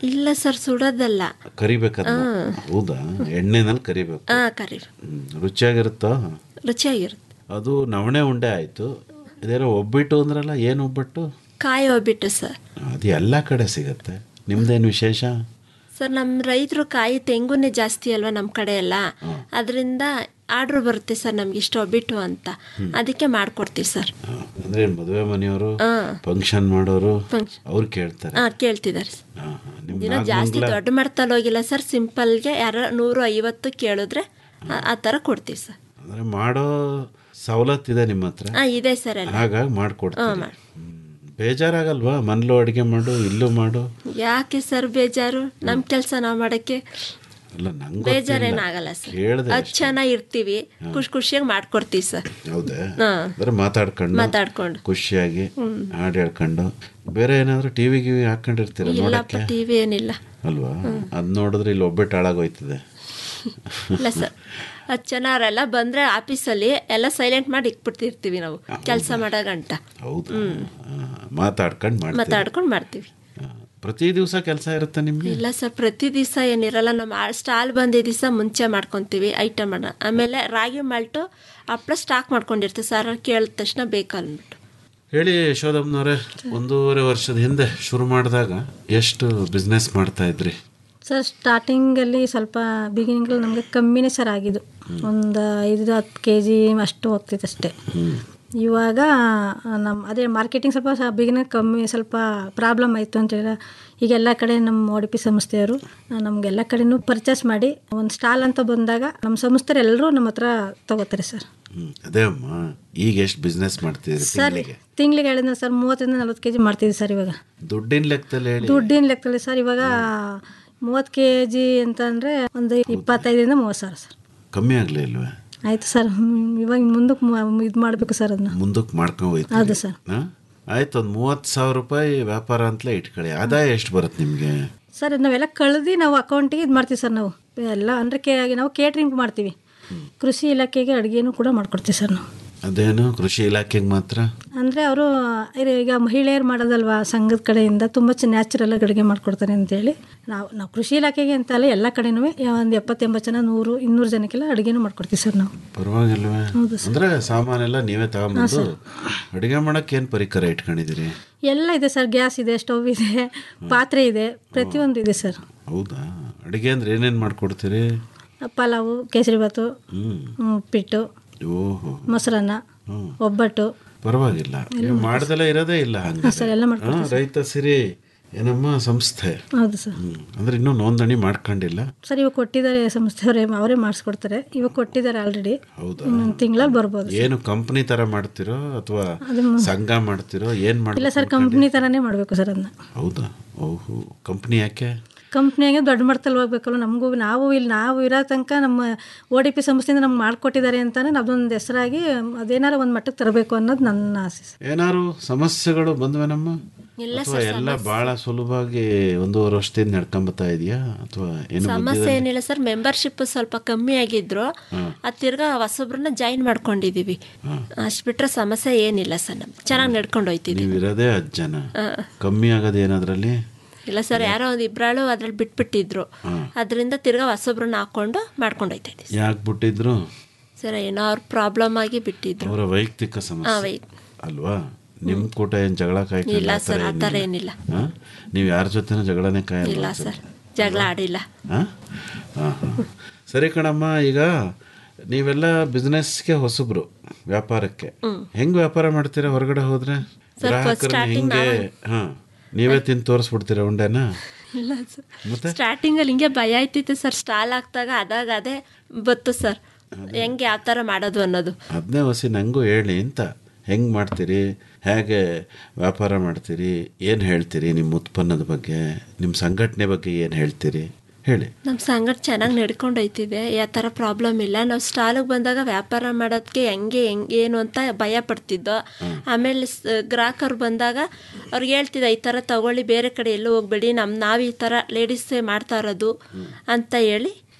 Speaker 9: ಇಲ್ಲ ಸರ್ ಸುಡೋದಲ್ಲ
Speaker 8: ಕರಿಬೇಕದ ಹೌದಾ ಎಣ್ಣೆನಲ್ಲಿ ಕರಿಬೇಕು
Speaker 9: ಹಾಂ ಕರಿ
Speaker 8: ಹ್ಮ್. ರುಚಿಯಾಗಿರುತ್ತೋ
Speaker 9: ರುಚಿಯಾಗಿರುತ್ತೆ
Speaker 8: ಅದು ನವಣೆ ಉಂಡೆ ಆಯಿತು ಇದೇನೋ ಒಬ್ಬಿಟ್ಟು ಅಂದ್ರಲ್ಲ ಏನು ಒಬ್ಬಟ್ಟು
Speaker 9: ಕಾಯಿ ಹೋಗ್ಬಿಟ್ಟು ಸರ್
Speaker 8: ಅದು ಎಲ್ಲ ಕಡೆ ಸಿಗತ್ತೆ ನಿಮ್ದೇನು ವಿಶೇಷ
Speaker 9: ಸರ್ ನಮ್ಮ ರೈತರು ಕಾಯಿ ತೆಂಗುನೇ ಜಾಸ್ತಿ ಅಲ್ವಾ ನಮ್ಮ ಕಡೆ ಎಲ್ಲ ಅದರಿಂದ ಆರ್ಡ್ರ್ ಬರುತ್ತೆ ಸರ್ ನಮ್ಗೆ ಇಷ್ಟು ಒಬ್ಬಿಟ್ಟು ಅಂತ ಅದಕ್ಕೆ ಮಾಡ್ಕೊಡ್ತೀವಿ ಸರ್
Speaker 8: ಆ, ಅಂದ್ರೆ ಮದುವೆ ಮನೆಯವರು
Speaker 9: ಹಾಂ
Speaker 8: ಫಂಕ್ಷನ್ ಮಾಡೋರು
Speaker 9: Function.
Speaker 8: ಅವ್ರು ಕೇಳ್ತಾರೆ
Speaker 9: ಹಾಂ ಕೇಳ್ತಿದ್ದಾರೆ ಸರ್
Speaker 8: ಆ, ಆ, ನಿಮ್
Speaker 9: ದಿನ ಜಾಸ್ತಿ
Speaker 8: ನಾಗಮಂಗಲ
Speaker 9: ದೊಡ್ಡ ಮಟ್ಟದಲ್ಲಿ ಹೋಗಿಲ್ಲ ಸರ್ ಸಿಂಪಲ್ಗೆ ಯಾರ ನೂರು ಐವತ್ತು ಕೇಳಿದ್ರೆ ಆ- ಆ ಥರ ಕೊಡ್ತೀವಿ ಸರ್
Speaker 8: ಅಂದ್ರೆ ಮಾಡೋ ಸವಲತ್ತಿದೆ ನಿಮ್ಮ ಹತ್ರ
Speaker 9: ಹಾಂ ಇದೆ ಸರ್ ಎಲ್ಲ
Speaker 8: ಹಾಗಾಗಿ ಮಾಡ್ಕೊಡ್ತೀವಿ
Speaker 9: ಹಾಂ ಮಾಡಿ
Speaker 8: ಬೇಜಾರಾಗಲ್ವಾ ಮನೇಲೂ ಅಡುಗೆ ಮಾಡು ಇಲ್ಲೂ ಮಾಡು
Speaker 9: ಯಾಕೆ ಸರ್ ಬೇಜಾರು ನಮ್ಮ ಕೆಲಸ ನಾವು ಮಾಡೋಕ್ಕೆ
Speaker 8: ಅಲ್ಲ ನಂಗೆ
Speaker 9: ಬೇಜಾರೇನಾಗಲ್ಲ ಸರ್
Speaker 8: ಕೇಳ್ದೆ
Speaker 9: ಅದು ಚೆನ್ನಾಗಿರ್ತೀವಿ ಖುಷಿ ಖುಷಿಯಾಗಿ ಮಾಡ್ಕೊಡ್ತೀವಿ ಸರ್
Speaker 8: ಹೌದೇ
Speaker 9: ಹಾಂ
Speaker 8: ಅಂದ್ರೆ ಮಾತಾಡ್ಕೊಂಡು
Speaker 9: ಮಾತಾಡ್ಕೊಂಡು
Speaker 8: ಖುಷಿಯಾಗಿ ಹಾಡು ಹೇಳ್ಕೊಂಡು ಬೇರೆ ಏನಾದ್ರು ಟಿವಿ ಗಿವಿ ಹಾಕೊಂಡಿರ್ತೀರ
Speaker 9: ಇಲ್ಲಪ್ಪ
Speaker 8: ನೋಡಕ್ಕೆ
Speaker 9: ಟಿ ವಿ ಏನಿಲ್ಲ
Speaker 8: ಅಲ್ವಾ ಅದ್ ನೋಡಿದ್ರೆ ಇಲ್ಲಿ ಒಬ್ಬಟ್ಟು ಹಾಳಾಗೋಯ್ತದೆ
Speaker 9: ಇಲ್ಲ ಸರ್ ಹತ್ತು ಜನ ಅವರೆಲ್ಲ ಬಂದರೆ ಆಫೀಸಲ್ಲಿ ಎಲ್ಲ ಸೈಲೆಂಟ್ ಮಾಡಿ ಇಟ್ಬಿಡ್ತಿರ್ತೀವಿ ನಾವು ಕೆಲಸ ಮಾಡೋ ಗಂಟ
Speaker 8: ಹೌದಾ ಆ, ಮಾತಾಡ್ಕೊಂಡು ಮಾಡ್ತೀವಿ
Speaker 9: ಮಾತಾಡ್ಕೊಂಡು ಮಾಡ್ತೀವಿ
Speaker 8: ಆ, ಪ್ರತಿ ದಿವಸ ಕೆಲಸ ಇರುತ್ತೆ ನಿಮ್ಗೆ
Speaker 9: ಇಲ್ಲ ಸರ್ ಪ್ರತಿ ದಿವಸ ಏನಿರಲ್ಲ ನಮ್ಮ ಸ್ಟಾಲ್ ಬಂದಿದ್ದ ದಿವಸ ಮುಂಚೆ ಮಾಡ್ಕೊತೀವಿ ಐಟಮ್ ಅನ್ನ ಆಮೇಲೆ ರಾಗಿ ಮಾಲ್ಟು ಹಪ್ಪಳ ಸ್ಟಾಕ್ ಮಾಡ್ಕೊಂಡಿರ್ತೀವಿ ಸರ್ ಕೇಳಿದ ತಕ್ಷಣ ಬೇಕಂದ್ಬಿಟ್ಟು
Speaker 8: ಹೇಳಿ ಯಶೋದಮ್ಮನವ್ರೆ ಒಂದೂವರೆ ವರ್ಷದ ಹಿಂದೆ ಶುರು ಮಾಡಿದಾಗ ಎಷ್ಟು ಬಿಸ್ನೆಸ್ ಮಾಡ್ತಾ ಇದ್ರಿ
Speaker 10: ಸರ್ ಸ್ಟಾರ್ಟಿಂಗಲ್ಲಿ ಸ್ವಲ್ಪ ಬಿಗಿನಿಂಗಲ್ಲಿ ನಮಗೆ ಕಮ್ಮಿನೇ ಸರ್ ಆಗಿದ್ದು ಒಂದು ಐದು ಹತ್ತು ಕೆ ಜಿ ಅಷ್ಟು ಹೋಗ್ತಿತ್ತು ಅಷ್ಟೇ ಇವಾಗ ನಮ್ಮ ಅದೇ ಮಾರ್ಕೆಟಿಂಗ್ ಸ್ವಲ್ಪ ಬಿಗಿನ ಕಮ್ಮಿ ಸ್ವಲ್ಪ ಪ್ರಾಬ್ಲಮ್ ಆಯಿತು ಅಂತ ಹೇಳಿ ಈಗ ಎಲ್ಲ ಕಡೆ ನಮ್ಮ ಒ ಡಿ ಪಿ ಸಂಸ್ಥೆಯವರು ನಮಗೆಲ್ಲ ಕಡೆನೂ ಪರ್ಚೇಸ್ ಮಾಡಿ ಒಂದು ಸ್ಟಾಲ್ ಅಂತ ಬಂದಾಗ ನಮ್ಮ ಸಂಸ್ಥೆಯರು ಎಲ್ಲರೂ ನಮ್ಮ ಹತ್ರ ತಗೋತಾರೆ ಸರ್
Speaker 8: ಹ್ಮ್ ಅದೇ ಅಮ್ಮ ಈಗ ಎಷ್ಟು ಬಿಸ್ನೆಸ್ ಮಾಡ್ತಿದ್ರಿ
Speaker 10: ಸರ್
Speaker 8: ತಿಂಗಳಿಗೆ
Speaker 10: ತಿಂಗಳಿಗೆ ಹೇಳಿದ್ರೆ ಸರ್ ಮೂವತ್ತರಿಂದ ನಲ್ವತ್ತು ಕೆ ಜಿ ಮಾಡ್ತಿದ್ವಿ ಸರ್ ಇವಾಗ
Speaker 8: ದುಡ್ಡಿನ ಲೆಕ್ಕದಲ್ಲಿ ಹೇಳಿ
Speaker 10: ದುಡ್ಡಿನ ಲೆಕ್ಕದಲ್ಲಿ ಸರ್ ಇವಾಗ ಮೂವತ್ತು ಕೆ ಜಿ ಅಂತಂದರೆ ಒಂದು ಇಪ್ಪತ್ತೈದರಿಂದ ಮೂವತ್ತು ಸಾವಿರ ಸರ್
Speaker 8: ಕಮ್ಮಿ ಆಗ್ಲಿಲ್ವೇ
Speaker 10: ಆಯಿತು ಸರ್ ಹ್ಮ್, ಇವಾಗ ಮುಂದಕ್ಕೆ ಇದು ಮಾಡಬೇಕು ಸರ್ ಅದನ್ನ
Speaker 8: ಮುಂದಕ್ಕೆ ಮಾಡ್ಕೊಂಡು ಹೋಯ್ತು
Speaker 10: ಹೌದು ಸರ್
Speaker 8: ಆಯ್ತು ಒಂದು ಮೂವತ್ತು ಸಾವಿರ ರೂಪಾಯಿ ವ್ಯಾಪಾರ ಅಂತಲೇ ಇಟ್ಕೊಳ್ಳಿ ಆದಾಯ ಎಷ್ಟು ಬರುತ್ತೆ ನಿಮಗೆ
Speaker 10: ಸರ್ ನಾವೆಲ್ಲ ಕಳೆದು ನಾವು ಅಕೌಂಟಿಗೆ ಇದು ಮಾಡ್ತೀವಿ ಸರ್ ನಾವು ಎಲ್ಲ ಅಂದರೆ ಕೇ ನಾವು ಕೇಟ್ರಿಂಗ್ ಮಾಡ್ತೀವಿ ಕೃಷಿ ಇಲಾಖೆಗೆ ಅಡುಗೆನೂ ಕೂಡ ಮಾಡ್ಕೊಡ್ತೀವಿ ಸರ್ ನಾವು
Speaker 8: ಅದೇನು ಕೃಷಿ ಇಲಾಖೆಗೆ ಮಾತ್ರ
Speaker 10: ಅಂದರೆ ಅವರು ಈಗ ಮಹಿಳೆಯರು ಮಾಡೋದಲ್ವಾ ಸಂಘದ ಕಡೆಯಿಂದ ತುಂಬ ನ್ಯಾಚುರಲ್ ಆಗಿ ಅಡುಗೆ ಮಾಡ್ಕೊಡ್ತಾರೆ ಅಂತೇಳಿ ನಾವು ನಾವು ಕೃಷಿ ಇಲಾಖೆಗೆ ಅಂತ ಅಲ್ಲ ಎಲ್ಲ ಕಡೆನೂ ಒಂದು ಎಪ್ಪತ್ತೆಂಬತ್ತು ಜನ ನೂರು ಇನ್ನೂರು ಜನಕ್ಕೆಲ್ಲ ಅಡುಗೆನೂ ಮಾಡ್ಕೊಡ್ತೀವಿ ಸರ್ ನಾವು
Speaker 8: ಪರವಾಗಿಲ್ವೇ
Speaker 10: ಹೌದು ಸರ್.
Speaker 8: ಅಂದ್ರೆ ಸಾಮಾನೆಲ್ಲ ನೀವೇ ತಗೊಂಬಂದು ಅಡುಗೆ ಮಾಡಕ್ಕೆ ಏನು ಪರಿಕರ ಇಟ್ಕೊಂಡಿದ್ದೀರಿ
Speaker 10: ಎಲ್ಲ ಇದೆ ಸರ್ ಗ್ಯಾಸ್ ಇದೆ ಸ್ಟವ್ ಇದೆ ಪಾತ್ರೆ ಇದೆ ಪ್ರತಿಯೊಂದು ಇದೆ ಸರ್
Speaker 8: ಹೌದಾ ಅಡುಗೆ ಅಂದ್ರೆ ಏನೇನು ಮಾಡ್ಕೊಡ್ತೀರಿ
Speaker 10: ಪಲಾವು ಕೇಸರಿಬಾತು
Speaker 8: ಹ್ಮ್
Speaker 10: ಹ್ಮ್, ಉಪ್ಪಿಟ್ಟು
Speaker 8: ಓಹೋ
Speaker 10: ಮೊಸರನ್ನ ಒಬ್ಬಟ್ಟು
Speaker 8: ಪರವಾಗಿಲ್ಲ ನೀವು ಮಾಡ್ದಲೇ ಇರೋದೇ ಇಲ್ಲ ಹಂಗೆ
Speaker 10: ಸರ್ ಎಲ್ಲ ಮಾಡ್ಕೊಡ್ತೀವಿ
Speaker 8: ರೈತ ಸಿರಿ ಏನಮ್ಮ ಸಂಸ್ಥೆ
Speaker 10: ಹೌದು ಸರ್
Speaker 8: ಹ್ಮ್. ಅಂದ್ರೆ ಇನ್ನೂ ನೋಂದಣಿ ಮಾಡ್ಕೊಂಡಿಲ್ಲ
Speaker 10: ಸರ್ ಇವಾಗ ಕೊಟ್ಟಿದ್ದಾರೆ ಸಂಸ್ಥೆಯವರೇ ಅವರೇ ಮಾಡಿಸ್ಕೊಡ್ತಾರೆ ಇವಾಗ ಕೊಟ್ಟಿದ್ದಾರೆ ಆಲ್ರೆಡಿ
Speaker 8: ಹೌದಾ
Speaker 10: ಇನ್ನೊಂದು ತಿಂಗಳಲ್ಲಿ ಬರ್ಬೋದು
Speaker 8: ಏನು ಕಂಪ್ನಿ ತರ ಮಾಡ್ತಿರೋ ಅಥವಾ ಸಂಘ ಮಾಡ್ತಿರೋ ಏನ್
Speaker 10: ಇಲ್ಲ
Speaker 8: ಮಾಡ್ಬೇಕು
Speaker 10: ಸರ್ ಕಂಪ್ನಿ ಥರನೇ ಮಾಡಬೇಕು ಸರ್ ಅದನ್ನ
Speaker 8: ಹೌದಾ ಓಹೋ ಕಂಪ್ನಿ ಯಾಕೆ
Speaker 10: ಕಂಪ್ನಿಯಾಗೆ ದೊಡ್ಡ ಮಟ್ಟದಲ್ಲಿ ಹೋಗ್ಬೇಕಲ್ಲ ನಮಗೂ ನಾವು ಇಲ್ಲಿ ನಾವು ಇರೋ ತನಕ ನಮ್ಮ ಓ ಡಿ ಪಿ ಸಂಸ್ಥೆಯಿಂದ ನಮ್ಗೆ ಮಾಡಿಕೊಟ್ಟಿದ್ದಾರೆ ಅಂತಾನೆ ಅದೊಂದು ಹೆಸರಾಗಿ ಅದೇನಾರು ಒಂದು ಮಟ್ಟಕ್ಕೆ ತರಬೇಕು ಅನ್ನೋದು ನನ್ನ ಆಸೆ ಸರ್.
Speaker 8: ಏನಾರು ಸಮಸ್ಯೆಗಳು ಬಂದ್ವೇನಮ್ಮ
Speaker 9: ಇಲ್ಲ
Speaker 8: ಅಥವಾ ಎಲ್ಲ ಬಹಳ ಸುಲಭವಾಗಿ ಒಂದೂವರೆ ವರ್ಷದಿಂದ ನಡ್ಕೊಂಬತ್ತಾ ಇದೆಯಾ ಅಥವಾ ಏನು
Speaker 9: ಸಮಸ್ಯೆ ಏನಿಲ್ಲ ಸರ್ ಮೆಂಬರ್ಶಿಪ್ ಸ್ವಲ್ಪ ಕಮ್ಮಿ ಆಗಿದ್ರು ಅದು ತಿರ್ಗಾ ಹೊಸೊಬ್ರನ್ನ ಜಾಯಿನ್ ಮಾಡ್ಕೊಂಡಿದೀವಿ ಅಷ್ಟು ಬಿಟ್ರೆ ಸಮಸ್ಯೆ ಏನಿಲ್ಲ ಸರ್ ನಮ್ಗೆ ಚೆನ್ನಾಗಿ ನಡ್ಕೊಂಡು ಹೋಯ್ತಿದ್ವಿ
Speaker 8: ನೀವು ಇರೋದೇ ಹತ್ತು ಜನ ಕಮ್ಮಿ ಆಗೋದು ಏನದ್ರಲ್ಲಿ
Speaker 9: ಇಲ್ಲ ಸರ್ ಯಾರೋ ಒಂದು ಇಬ್ರಾಳು ಅದ್ರಲ್ಲಿ ಬಿಟ್ಬಿಟ್ಟಿದ್ರು ಅದರಿಂದ ತಿರ್ಗಾ ಹೊಸೊಬ್ರನ್ನ ಹಾಕೊಂಡು ಮಾಡ್ಕೊಂಡು ಹೋಯ್ತಾ ಇದ್ದೀವಿ
Speaker 8: ಯಾಕೆ ಬಿಟ್ಟಿದ್ರು
Speaker 9: ಸರ್ ಏನೋ ಅವ್ರ ಪ್ರಾಬ್ಲಮ್ ಆಗಿ ಬಿಟ್ಟಿದ್ರು
Speaker 8: ಅವರ ವೈಯಕ್ತಿಕ
Speaker 9: ಆ,
Speaker 8: ಸಮಸ್ಯೆ
Speaker 9: ವೈ-
Speaker 8: ಅಲ್ವಾ ನಿಮ್ ಕೂಟ ಏನ್ ಜಗಳ
Speaker 9: ಇಲ್ಲ
Speaker 8: ಕಾಯ್ಕೊಂಡು
Speaker 9: ಸರ್ ಆ ಥರ ಏನಿಲ್ಲ
Speaker 8: ನೀವು ಯಾರ ಜೊತೆನೂ ಜಗಳನೇ
Speaker 9: ಇಲ್ಲ
Speaker 8: ಕಾಯಲ್ಲ
Speaker 9: ಸರ್ ಜಗಳ ಆಡಿಲ್ಲ
Speaker 8: ಹಾ? ಹಾ, ಹಾ. ಸರಿ ಕಣಮ್ಮ ಈಗ ನೀವೆಲ್ಲ ಬಿಸ್ನೆಸ್ಗೆ ಹೊಸಬ್ರು ವ್ಯಾಪಾರಕ್ಕೆ ಹೆಂಗ್ ವ್ಯಾಪಾರ ಮಾಡ್ತೀರಾ ಹೊರಗಡೆ ಹೋದ್ರೆ ಗ್ರಾಹಕರನ್ನ ಹೆಂಗೆ ಹಾ ನೀವೇ ತಿಂದು ತೋರಿಸ್ಬಿಡ್ತೀರಾ ಉಂಡೆನಾ
Speaker 9: ಇಲ್ಲ ಸರ್ ಸ್ಟಾರ್ಟಿಂಗಲ್ಲಿ ಹಿಂಗೆ ಭಯ ಆಯ್ತಿತ್ತು ಸರ್ ಸ್ಟಾಲ್ ಹಾಕ್ದಾಗ ಅದಾಗ ಅದೇ ಬತ್ತು ಸರ್ ಹೆಂಗೆ ಯಾವ ಥರ ಮಾಡೋದು ಅನ್ನೋದು
Speaker 8: ಅದನ್ನೇ ಹೊಸಿ ನಂಗೂ ಹೇಳಿ ಅಂತ ಹೆಂಗ್ ಮಾಡ್ತೀರಿ ಹೇಗೆ ವ್ಯಾಪಾರ ಮಾಡ್ತೀರಿ ಏನು ಹೇಳ್ತೀರಿ ನಿಮ್ಮ ಉತ್ಪನ್ನದ ಬಗ್ಗೆ ನಿಮ್ಮ ಸಂಘಟನೆ ಬಗ್ಗೆ ಏನು ಹೇಳ್ತೀರಿ ಹೇಳಿ
Speaker 9: ನಮ್ಮ ಸಂಗಟ ಚೆನ್ನಾಗಿ ನಡ್ಕೊಂಡು ಹೋಯ್ತಿದೆ ಯಾವ ಥರ ಪ್ರಾಬ್ಲಮ್ ಇಲ್ಲ ನಾವು ಸ್ಟಾಲಿಗೆ ಬಂದಾಗ ವ್ಯಾಪಾರ ಮಾಡೋದಕ್ಕೆ ಹೆಂಗೆ ಹೆಂಗೆ ಏನು ಅಂತ ಭಯ ಪಡ್ತಿದ್ದೋ ಆಮೇಲೆ ಸ್- ಗ್ರಾಹಕರು ಬಂದಾಗ ಅವ್ರಿಗೆ ಹೇಳ್ತಿದ್ದೆ ಈ ಥರ ತಗೊಳ್ಳಿ ಬೇರೆ ಕಡೆ ಎಲ್ಲೂ ಹೋಗ್ಬೇಡಿ ನಮ್ಮ ನಾವು ಈ ಥರ ಲೇಡೀಸೇ ಮಾಡ್ತಾ ಇರೋದು ಅಂತ ಹೇಳಿ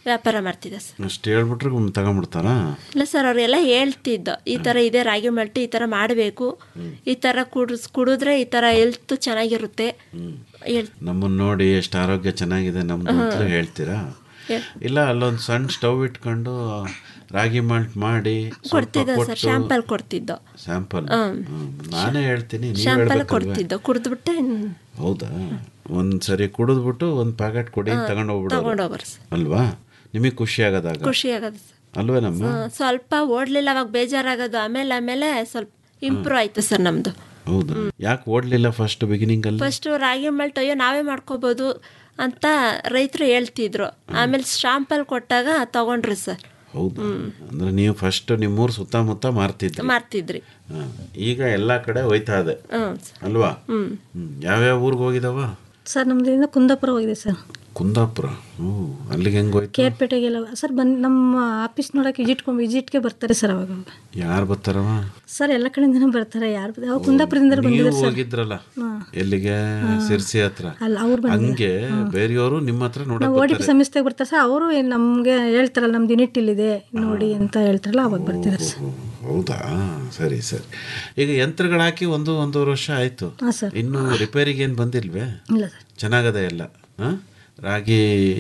Speaker 9: ವ್ಯಾಪಾರ ಮಾಡ್ತಿದ್ದೆ ಸರ್
Speaker 8: ಅಷ್ಟು ಹೇಳ್ಬಿಟ್ರೆ ಒಮ್ಮೆ ತಗೊಂಬಿಡ್ತಾರಾ
Speaker 9: ಇಲ್ಲ ಸರ್ ಅವರೆಲ್ಲ ಹೇಳ್ತಿದ್ದೋ ಈ ಥರ ಇದೆ ರಾಗಿ ಮಾಲ್ಟ್ ಈ ಥರ ಮಾಡಬೇಕು ಈ ಥರ ಕುಡಿಸ್ ಕುಡಿದ್ರೆ ಈ ಥರ ಹೆಲ್ತ್ ಚೆನ್ನಾಗಿರುತ್ತೆ ಹೇಳ್
Speaker 8: ನಮ್ಮನ್ನ ನೋಡಿ ಎಷ್ಟು ಆರೋಗ್ಯ ಚೆನ್ನಾಗಿದೆ ನಮ್ದು ಅಂತ ಹೇಳ್ತೀರಾ
Speaker 9: ಹೇಳ್-
Speaker 8: ಇಲ್ಲ ಅಲ್ಲೊಂದು ಸಣ್ಣ ಸ್ಟವ್ ಇಟ್ಕೊಂಡು ರಾಗಿ ಮಾಲ್ಟ್ ಮಾಡಿ
Speaker 9: ಕೊಡ್ತಿದ್ದ ಸರ್ ಶಾಂಪಲ್ ಕೊಡ್ತಿದ್ದೋ
Speaker 8: ಸ್ಯಾಂಪಲ್
Speaker 9: ಹ್ಮ್.
Speaker 8: ನಾನೇ ಹೇಳ್ತೀನಿ ನೀವು
Speaker 9: ಶಾಂಪಲ್
Speaker 8: ಹೇಳ್ಬೇಕಲ್ವೇ
Speaker 9: ಕೊಡ್ತಿದ್ದೋ ಕುಡಿದ್ಬಿಟ್ಟೆ
Speaker 8: ಹೌದಾ ಒಂದ್ ಸರಿ ಕುಡಿದ್ಬಿಟ್ಟು ಒಂದ್ ಪ್ಯಾಕೆಟ್ ಕೊಡಿ
Speaker 9: ಹಾ,
Speaker 8: ತಗೊಂಡು ಹೋಗ್ಬಿಡೋದು
Speaker 9: ತಗೊಂಡೋಗ್ರಿ ಸರ್.
Speaker 8: ಅಲ್ವಾ ನಿಮಗೆ ಖುಷಿ ಆಗೋದಾಗ
Speaker 9: ಖುಷಿ ಆಗೋದು ಸರ್
Speaker 8: ಅಲ್ವೇನಮ್ಮ
Speaker 9: ಹ್ಮ್, ಸ್ವಲ್ಪ ಓಡ್ಲಿಲ್ಲ ಅವಾಗ ಬೇಜಾರಾಗೋದು ಆಮೇಲೆ ಆಮೇಲೆ ಸ್ವಲ್ಪ ಇಂಪ್ರೂವ್ ಆಯ್ತು ಸರ್ ನಮ್ದು
Speaker 8: ಹೌದಾ ಯಾಕೆ ಓಡ್ಲಿಲ್ಲ ಫಸ್ಟ್ ಬಿಗಿನಿಂಗ್ ಅಲ್ಲಿ
Speaker 9: ಫಸ್ಟ್ ರಾಗಿ ಮಾಲ್ಟ್ ಅಯ್ಯೋ ನಾವೇ ಮಾಡ್ಕೋಬೋದು ಅಂತ ರೈತರು ಹೇಳ್ತಿದ್ರು ಆಮೇಲೆ ಶಾಂಪಲ್ ಕೊಟ್ಟಾಗ ತಗೊಂಡ್ರು ಸರ್
Speaker 8: ಹೌದಾ ಅಂದ್ರೆ ನೀವು ಫಸ್ಟ್ ನಿಮ್ಮೂರ್ ಸುತ್ತಮುತ್ತ ಮಾರ್ತಿದ್ರಿ
Speaker 9: ಮಾರ್ತಿದ್ರಿ
Speaker 8: ಹಾ. ಈಗ ಎಲ್ಲಾ ಕಡೆ ಹೋಯ್ತಾ ಇದೆ
Speaker 9: ಹ್ಮ್
Speaker 8: ಅಲ್ವಾ
Speaker 9: ಹ್ಮ್
Speaker 8: ಹ್ಮ್. ಯಾವ್ಯಾವ ಊರಿಗೆ ಹೋಗಿದಾವ
Speaker 10: ಸರ್ ನಮ್ದಿಂದ ಕುಂದಾಪುರ ಹೋಗಿದೆ ಸರ್
Speaker 8: ಕುಂದಾಪುರ ಹ್ಞೂ ಅಲ್ಲಿಗೆ ಹೆಂಗ್ ಹೋಯ್ತು
Speaker 10: ಕೇರ್ಪೇಟೆಗೆಲ್ಲ ಸರ್ ಬಂದು ನಮ್ಮ ಆಫೀಸ್ ನೋಡಕ್ಕೆ ವಿಸಿಟ್ ವಿಸಿಟ್ಗೆ ಬರ್ತಾರೆ ಸರ್ ಅವಾಗ ಅವಾಗ.
Speaker 8: ಯಾರು ಬರ್ತಾರವ
Speaker 10: ಸರ್ ಎಲ್ಲ ಕಡೆಯಿಂದನೂ ಬರ್ತಾರೆ ಯಾರು ಅವಾಗ ಕುಂದಾಪುರದಿಂದ
Speaker 8: ನೀವು
Speaker 10: ಬಂದಿದ್ದಾರೆ ಸರ್
Speaker 8: ಹೋಗಿದ್ರಲ್ಲ
Speaker 10: ಹಾ.
Speaker 8: ಎಲ್ಲಿಗೆ ಸಿರ್ಸಿ ಹತ್ರ
Speaker 10: ಅಲ್ಲ ಅವ್ರು ಬಂದಿದ್ದಾರೆ
Speaker 8: ಹಂಗೆ ಬೇರೆಯವರು ನಿಮ್ಮ ಹತ್ರ ನೋಡಕ್
Speaker 10: ನಾವು ಓ ಟಿ ಪಿ
Speaker 8: ಬರ್ತಾರೆ
Speaker 10: ಸಂಸ್ಥೆಗೆ ಬರ್ತಾರೆ ಸರ್ ಅವರು ನಮಗೆ ಹೇಳ್ತಾರಲ್ಲ ನಮ್ದು ಯೂನಿಟ್ ಇಲ್ಲಿದೆ ನೋಡಿ ಅಂತ ಹೇಳ್ತಾರಲ್ಲ ಅವಾಗ ಬರ್ತಿದ್ದಾರೆ ಸರ್
Speaker 8: ಹೌದಾ ಸರಿ ಸರಿ ಈಗ ಯಂತ್ರಗಳು ಹಾಕಿ ಒಂದು ಒಂದೂವರೆ ವರ್ಷ ಆಯ್ತು
Speaker 10: ಹಾಂ ಸರ್
Speaker 8: ಇನ್ನು ರಿಪೇರಿಗೆ ಏನು ಬಂದಿಲ್ವೇ
Speaker 10: ಇಲ್ಲ ಸರ್
Speaker 8: ಚೆನ್ನಾಗದೆ ಎಲ್ಲ ಹಾ? ರಾಗಿ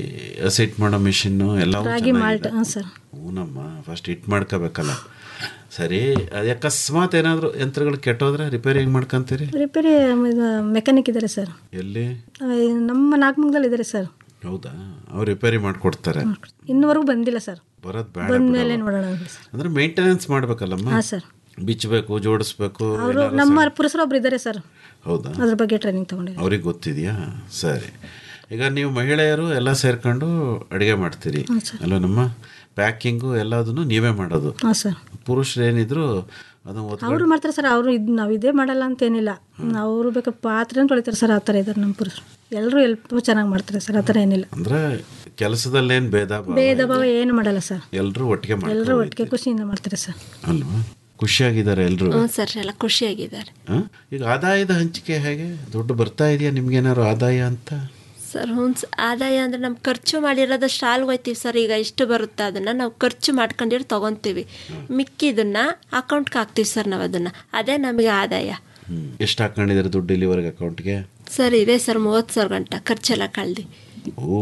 Speaker 8: ಹಸಿಟ್ ಮಾಡೋ ಮಿಷಿನ್ನು ಎಲ್ಲವೂ
Speaker 10: ರಾಗಿ ಮಾಲ್ಟ್
Speaker 8: ಚೆನ್ನಾಗಿದೆ.
Speaker 10: ಹಾಂ ಸರ್
Speaker 8: ಹೂನಮ್ಮ ಫಸ್ಟ್ ಇಟ್ ಮಾಡ್ಕೋಬೇಕಲ್ಲ ಸರಿ ಅದು ಅಕಸ್ಮಾತ್ ಏನಾದರೂ ಯಂತ್ರಗಳು ಕೆಟ್ಟೋದ್ರೆ ರಿಪೇರಿ ಹೆಂಗೆ ಮಾಡ್ಕೊಂತೀರಿ
Speaker 10: ರಿಪೇರಿ ಮೆಕ್ಯಾನಿಕ್ ಇದ್ದಾರೆ ಸರ್
Speaker 8: ಎಲ್ಲಿ
Speaker 10: ಆ, ನಮ್ಮ ನಾಗಮಂಗದಲ್ಲಿ ಇದ್ದಾರೆ ಸರ್
Speaker 8: ಹೌದಾ ಅವ್ರು ರಿಪೇರಿ ಮಾಡಿಕೊಡ್ತಾರೆ
Speaker 10: ಇನ್ನುವರೆಗೂ ಬಂದಿಲ್ಲ ಸರ್
Speaker 8: ಬರೋದು ಬೇಡ
Speaker 10: ಬಂದ್ಮೇಲೆ
Speaker 8: ಬಿಡವ್ವ.
Speaker 10: ನೋಡೋಣ ಅಂತ ಸರ್
Speaker 8: ಅಂದ್ರೆ ಮೇಂಟೆನೆನ್ಸ್ ಮಾಡ್ಬೇಕಲ್ಲಮ್ಮ
Speaker 10: ಹಾಂ ಸರ್
Speaker 8: ಬಿಚ್ಚಬೇಕು ಜೋಡಿಸ್ಬೇಕು
Speaker 10: ಅವರು
Speaker 8: ಏನಾದ್ರು
Speaker 10: ನಮ್ಮ
Speaker 8: ಸಣ್ಣ-
Speaker 10: ಪುರುಷರು ಒಬ್ರು ಇದ್ದಾರೆ ಸರ್
Speaker 8: ಹೌದಾ
Speaker 10: ಅದ್ರ ಬಗ್ಗೆ ಟ್ರೈನಿಂಗ್ ತಗೊಂಡಿದ್ದಾರೆ
Speaker 8: ಅವ್ರಿಗೆ ಗೊತ್ತಿದೆಯಾ ಸರಿ ಈಗ ನೀವು ಮಹಿಳೆಯರು ಎಲ್ಲ ಸೇರ್ಕೊಂಡು ಅಡುಗೆ ಮಾಡ್ತೀರಿ
Speaker 10: ಹಾಂ ಸರ್.
Speaker 8: ಅಲ್ವ ನಮ್ಮ ಪ್ಯಾಕಿಂಗು ಎಲ್ಲದನ್ನು ನೀವೇ ಮಾಡೋದು
Speaker 10: ಹಾಂ ಸರ್
Speaker 8: ಪುರುಷರು ಏನಿದ್ರು ಅದನ್ನ ಒತ್ಕೊಂಡು
Speaker 10: ಅವರು ಮಾಡ್ತಾರೆ ಸರ್ ಅವರು ಇದು ನಾವು ಇದೇ ಮಾಡಲ್ಲ ಅಂತ ಏನಿಲ್ಲ ಅವರು ಬೇಕಾ ಪಾತ್ರೆ ತೊಳಿತಾರೆ ಸರ್ ಆ ಥರ ಇದ್ದಾರೆ ನಮ್ಮ ಪುರುಷರು ಎಲ್ಲರೂ ಎಲ್ಪ್ ಚೆನ್ನಾಗಿ ಮಾಡ್ತಾರೆ ಸರ್ ಆ ಥರ ಏನಿಲ್ಲ
Speaker 8: ಅಂದ್ರೆ ಕೆಲಸದಲ್ಲೇನು ಭೇದ ಭಾವ
Speaker 10: ಭೇದ ಭಾವ ಏನು ಮಾಡಲ್ಲ ಸರ್
Speaker 8: ಎಲ್ಲರೂ ಒಟ್ಟಿಗೆ
Speaker 10: ಎಲ್ಲರೂ
Speaker 8: ಮಾಡ್ತಾರೆ
Speaker 10: ಒಟ್ಟಿಗೆ ಖುಷಿಯಿಂದ ಮಾಡ್ತಾರೆ ಸರ್
Speaker 8: ಅಲ್ವಾ ಖುಷಿಯಾಗಿದ್ದಾರೆ ಎಲ್ಲರೂ
Speaker 9: ಹ್ಞೂ ಸರ್ ಎಲ್ಲ ಖುಷಿಯಾಗಿದ್ದಾರೆ
Speaker 8: ಈಗ ಆದಾಯದ ಹಂಚಿಕೆ ಹೇಗೆ ದುಡ್ಡು ಬರ್ತಾ ಇದೆಯಾ ನಿಮ್ಗೇನಾದ್ರು ಆದಾಯ ಅಂತ
Speaker 9: ಸರ್ ಹ್ಞೂ ಸ- ಆದಾಯ ಅಂದರೆ ನಮ್ಮ ಖರ್ಚು ಮಾಡಿರೋದು ಶಾಲ್ಗೆ ಹೋಯ್ತೀವಿ ಸರ್ ಈಗ ಇಷ್ಟು ಬರುತ್ತೆ ಅದನ್ನು ನಾವು ಖರ್ಚು ಮಾಡ್ಕೊಂಡಿರೋ ತೊಗೊತೀವಿ ಮಿಕ್ಕಿದನ್ನ ಅಕೌಂಟ್ಗೆ ಹಾಕ್ತೀವಿ ಸರ್ ನಾವು ಅದನ್ನು ಅದೇ ನಮಗೆ ಆದಾಯ
Speaker 8: ಹ್ಮ್. ಎಷ್ಟು ಹಾಕೊಂಡಿದ್ದಾರೆ ದುಡ್ಡು ಇಲ್ಲಿವರೆಗೆ ಅಕೌಂಟ್ಗೆ
Speaker 9: ಸರ್ ಇದೆ ಸರ್ ಮೂವತ್ತು ಸಾವಿರ ಗಂಟ ಖರ್ಚೆಲ್ಲ ಕಳ್ದು
Speaker 8: ಓ